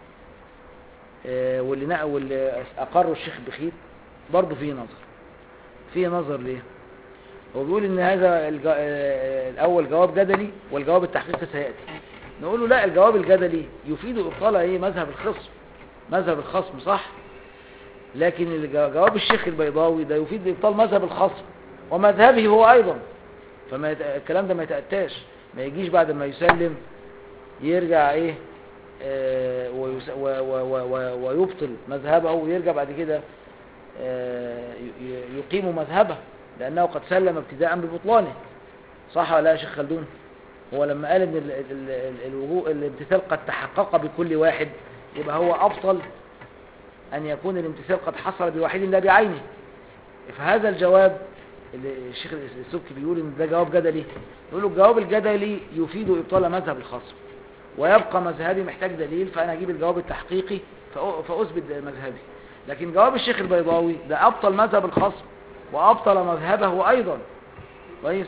Speaker 1: آه، واللي نقل واللي أقره الشيخ بخيت برضه فيه نظر فيه نظر ليه هو بيقول ان هذا الج... آه، الاول جواب جدلي والجواب التحقيقي سياتي نقول له لا الجواب الجدلي يفيد ابطال ايه مذهب الخصم مذهب الخصم صح لكن الج- جواب الشيخ البيضاوي ده يفيد ابطال مذهب الخصم ومذهبه هو ايضا فما يت... الكلام ده ما يتاتاش ما يجيش بعد ما يسلم يرجع ايه آه ويس... و... و... و... و... ويبطل مذهبه ويرجع بعد كده آه، ي- ي- يقيم مذهبه لأنه قد سلم ابتداء ببطلانه صح ولا لا يا شيخ خلدون هو لما قال ان ال- ال- ال- الوجوء الامتثال قد تحقق بكل واحد يبقى هو أفضل أن يكون الامتثال قد حصل بواحد لا بعينه فهذا الجواب اللي الشيخ السبكي بيقول ان ده جواب جدلي يقول له الجواب الجدلي يفيد إبطال مذهب الخصم ويبقى مذهبي محتاج دليل فأنا أجيب الجواب التحقيقي فأ- فأثبت مذهبي لكن جواب الشيخ البيضاوي ده أبطل مذهب الخصم وأبطل مذهبه أيضا كويس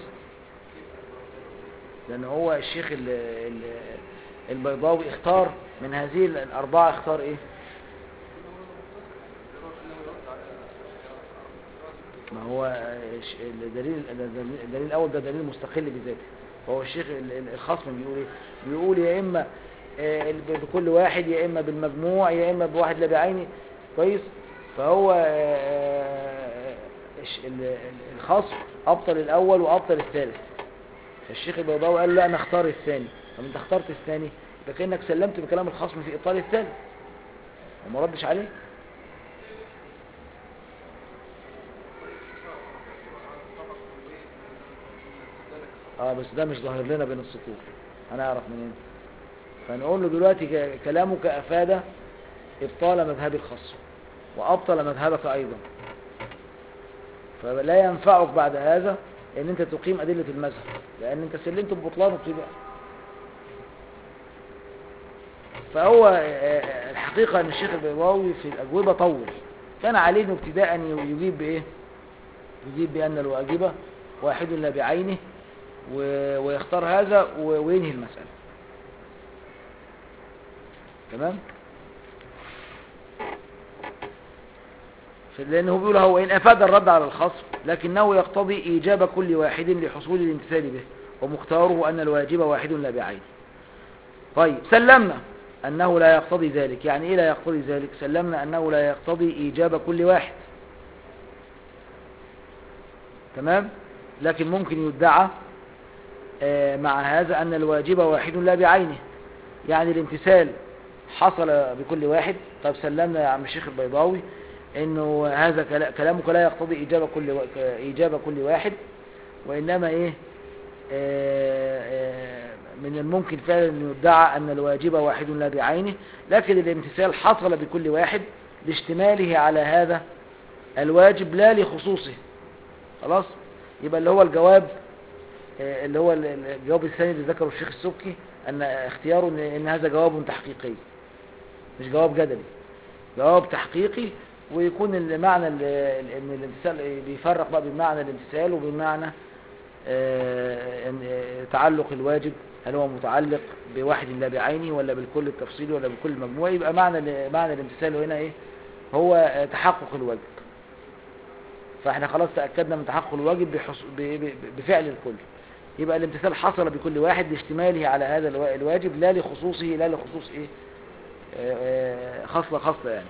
Speaker 1: لأن هو الشيخ ال- ال- البيضاوي اختار من هذه الأربعة اختار إيه ما هو الش- الدليل الدليل الأول ده دليل مستقل بذاته فهو الشيخ ال- ال- الخصم بيقول إيه بيقول يا إما آه، ال- بكل واحد يا إما بالمجموع يا إما بواحد لا بعينه كويس فهو آه، الش- ال- ال- الخصم أبطل الأول وأبطل الثالث فالشيخ البيضاوي قال لا أنا اختار الثاني طب أنت اخترت الثاني ده كأنك سلمت بكلام الخصم في إبطال الثالث وما ردش عليه اه بس ده مش ظاهر لنا بين السطور هنعرف منين فنقول له دلوقتي ك- كلامك أفاد إبطال مذهب الخصم وأبطل مذهبك أيضا فلا ينفعك بعد هذا ان انت تقيم ادلة المذهب لان انت سلمت ببطلان ابتداء فهو آه، آه، الحقيقة ان الشيخ البيضاوي في الاجوبة طول كان عليه انه ابتداء يجيب بايه يجيب بان الواجبة واحد لا بعينه و- ويختار هذا و- وينهي المسألة تمام لأنه بيقول هو إن أفاد الرد على الخصم لكنه يقتضي إيجاب كل واحد لحصول الامتثال به ومختاره أن الواجب واحد لا بعين طيب سلمنا أنه لا يقتضي ذلك يعني إيه لا يقتضي ذلك سلمنا أنه لا يقتضي إيجاب كل واحد تمام لكن ممكن يدعى آه، مع هذا أن الواجب واحد لا بعينه يعني الامتثال حصل بكل واحد طيب سلمنا يا عم الشيخ البيضاوي انه هذا كلا- كلامك لا يقتضي اجابه كل وا- اجابه كل واحد وانما ايه آه، آه، من الممكن فعلا ان يدعى ان الواجب واحد لا بعينه لكن الامتثال حصل بكل واحد لاشتماله على هذا الواجب لا لخصوصه خلاص يبقى اللي هو الجواب آه، اللي هو ال- ال- الجواب الثاني اللي ذكره الشيخ السبكي ان اختياره ان إن هذا جواب تحقيقي مش جواب جدلي جواب تحقيقي ويكون المعنى ال- ال- ان الامتثال بيفرق بقى بين معنى الامتثال وبين معنى آه، إن- آه، تعلق الواجب هل هو متعلق بواحد لا بعينه ولا بالكل التفصيلي ولا بالكل المجموع يبقى معنى ال- معنى الامتثال هنا ايه هو آه، تحقق الواجب فاحنا خلاص تأكدنا من تحقق الواجب بحص... ب... ب... بفعل الكل يبقى الامتثال حصل بكل واحد لاشتماله على هذا الوا- الواجب لا لخصوصه لا لخصوص ايه آه، آه، خاصة خاصة يعني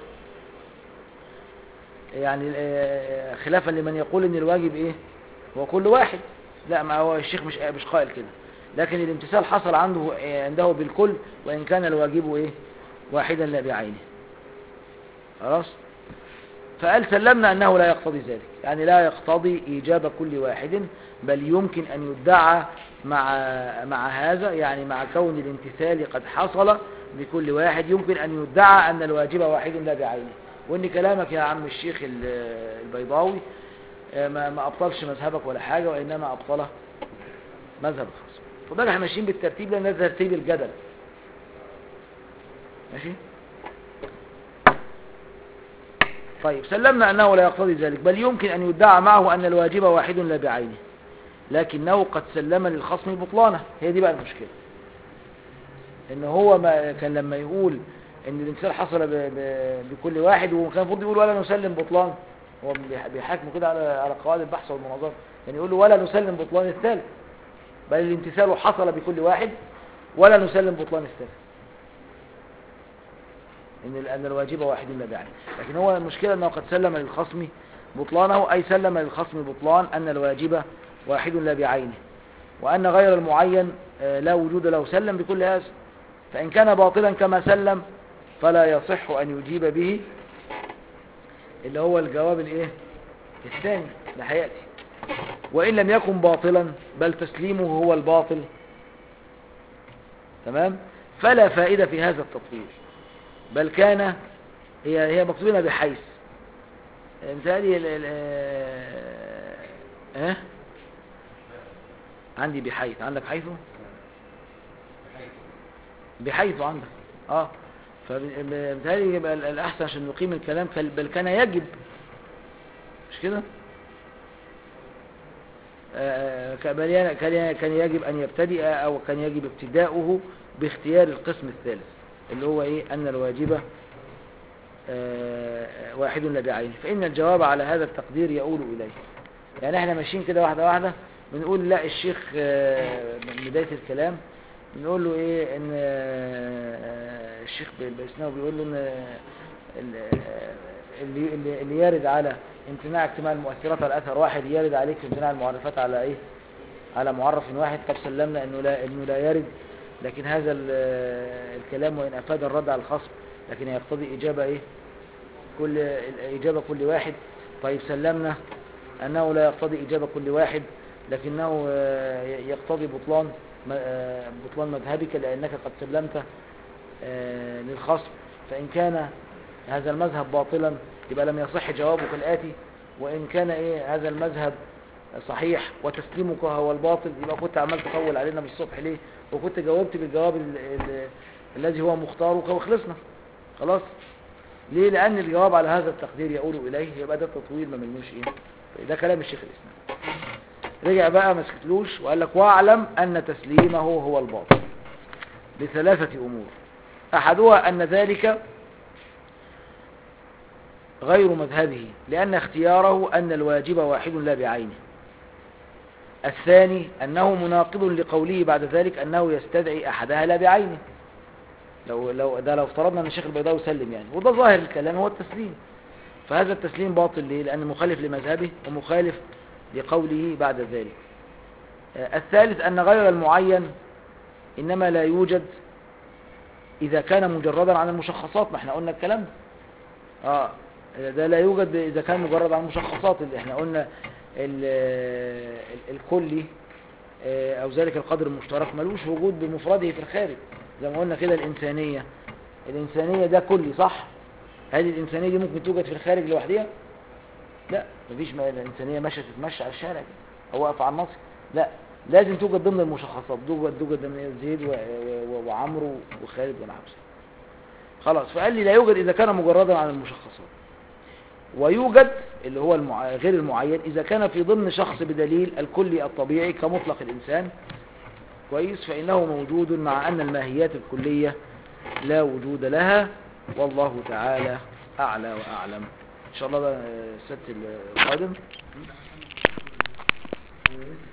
Speaker 1: يعني آه، خلافا لمن يقول ان الواجب ايه هو كل واحد لا ما هو الشيخ مش مش قائل كده لكن الامتثال حصل عنده آه، عنده بالكل وان كان الواجب ايه واحدا لا بعينه خلاص فقال سلمنا انه لا يقتضي ذلك يعني لا يقتضي ايجاب كل واحد بل يمكن ان يدعى مع مع هذا يعني مع كون الامتثال قد حصل بكل واحد يمكن ان يدعى ان الواجب واحد لا بعينه وان كلامك يا عم الشيخ ال- البيضاوي آه، ما ما ابطلش مذهبك ولا حاجه وانما ابطله مذهب الخصم فده احنا ماشيين بالترتيب لان ده ترتيب الجدل ماشي طيب سلمنا أنه لا يقتضي ذلك بل يمكن أن يدعى معه أن الواجب واحد لا بعينه لكنه قد سلم للخصم بطلانه هي دي بقى المشكلة إن هو ما كان لما يقول إن الامتثال حصل ب... ب... بكل واحد وكان المفروض يقول ولا نسلم بطلان هو بيح- بيحاكمه كده على على قواعد البحث والمناظرة يعني يقول له ولا نسلم بطلان الثالث بل الامتثال حصل بكل واحد ولا نسلم بطلان الثالث ان ان الواجب واحد لا بعين لكن هو المشكله انه قد سلم للخصم بطلانه اي سلم للخصم بطلان ان الواجب واحد لا بعينه وان غير المعين آه، لا وجود له سلم بكل هذا فان كان باطلا كما سلم فلا يصح ان يجيب به اللي هو الجواب الايه الثاني ده هياتي وان لم يكن باطلا بل تسليمه هو الباطل تمام فلا فائده في هذا التطويل بل كان هي هي مكتوبة بحيث مثالي ال ال اه عندي بحيث عندك حيث بحيث عندك اه فبالتالي يبقى ال- الأحسن عشان نقيم الكلام كان- بل كان يجب مش كده آه، ك- بل ين- كان كان يجب أن يبتدئ أو كان يجب ابتداؤه باختيار القسم الثالث اللي هو إيه أن الواجب آه، واحد لا بعينه فإن الجواب على هذا التقدير يؤول إليه يعني احنا ماشيين كده واحدة واحدة بنقول لا الشيخ آه، من بداية الكلام بنقول له ايه ان آه، الشيخ البسناوي بيقول له ان آه، ال- آه، اللي, اللي- اللي يرد على امتناع اجتماع المؤثرات على اثر واحد يرد عليك امتناع المعرفات على ايه على معرف واحد قد سلمنا انه لا انه لا يرد لكن هذا ال- الكلام وإن أفاد الرد على الخصم لكن يقتضي إجابة إيه كل إجابة كل واحد طيب سلمنا أنه لا يقتضي إجابة كل واحد لكنه آه، يقتضي بطلان م- آه، بطلان مذهبك لأنك قد سلمت آه، للخصم فإن كان هذا المذهب باطلا يبقى لم يصح جوابك الآتي وإن كان إيه هذا المذهب صحيح وتسليمك هو الباطل يبقى كنت عمال تطول علينا بالصبح ليه وكنت جاوبت بالجواب ال- ال- الذي هو مختارك وخلصنا خلاص ليه لأن الجواب على هذا التقدير يقول إليه يبقى ده تطويل ما منوش إيه ده كلام الشيخ الإسلام رجع بقى ما سكتلوش وقال لك واعلم أن تسليمه هو الباطل لثلاثة أمور أحدها أن ذلك غير مذهبه لأن اختياره أن الواجب واحد لا بعينه الثاني أنه مناقض لقوله بعد ذلك أنه يستدعي أحدها لا بعينه لو لو ده لو افترضنا أن الشيخ البيضاوي سلم يعني وده ظاهر الكلام هو التسليم فهذا التسليم باطل ليه؟ لأنه مخالف لمذهبه ومخالف لقوله بعد ذلك آه، الثالث أن غير المعين إنما لا يوجد إذا كان مجردا عن المشخصات ما احنا قلنا الكلام ده اه ده لا يوجد إذا كان مجرد عن المشخصات اللي احنا قلنا ال- ال- الكلي آه، أو ذلك القدر المشترك ملوش وجود بمفرده في الخارج زي ما قلنا كده الإنسانية الإنسانية ده كلي صح هذه الإنسانية دي ممكن توجد في الخارج لوحدها لا مفيش ما الإنسانية ماشية تتمشى على الشارع كده أو واقفة على النصر لا لازم توجد ضمن المشخصات توجد توجد ضمن زيد و- و- و- وعمرو وخالد ونعبس خلاص فقال لي لا يوجد إذا كان مجردا عن المشخصات ويوجد اللي هو المع... غير المعين إذا كان في ضمن شخص بدليل الكلي الطبيعي كمطلق الإنسان كويس فإنه موجود مع أن الماهيات الكلية لا وجود لها والله تعالى أعلى وأعلم إن شاء الله بقى السبت القادم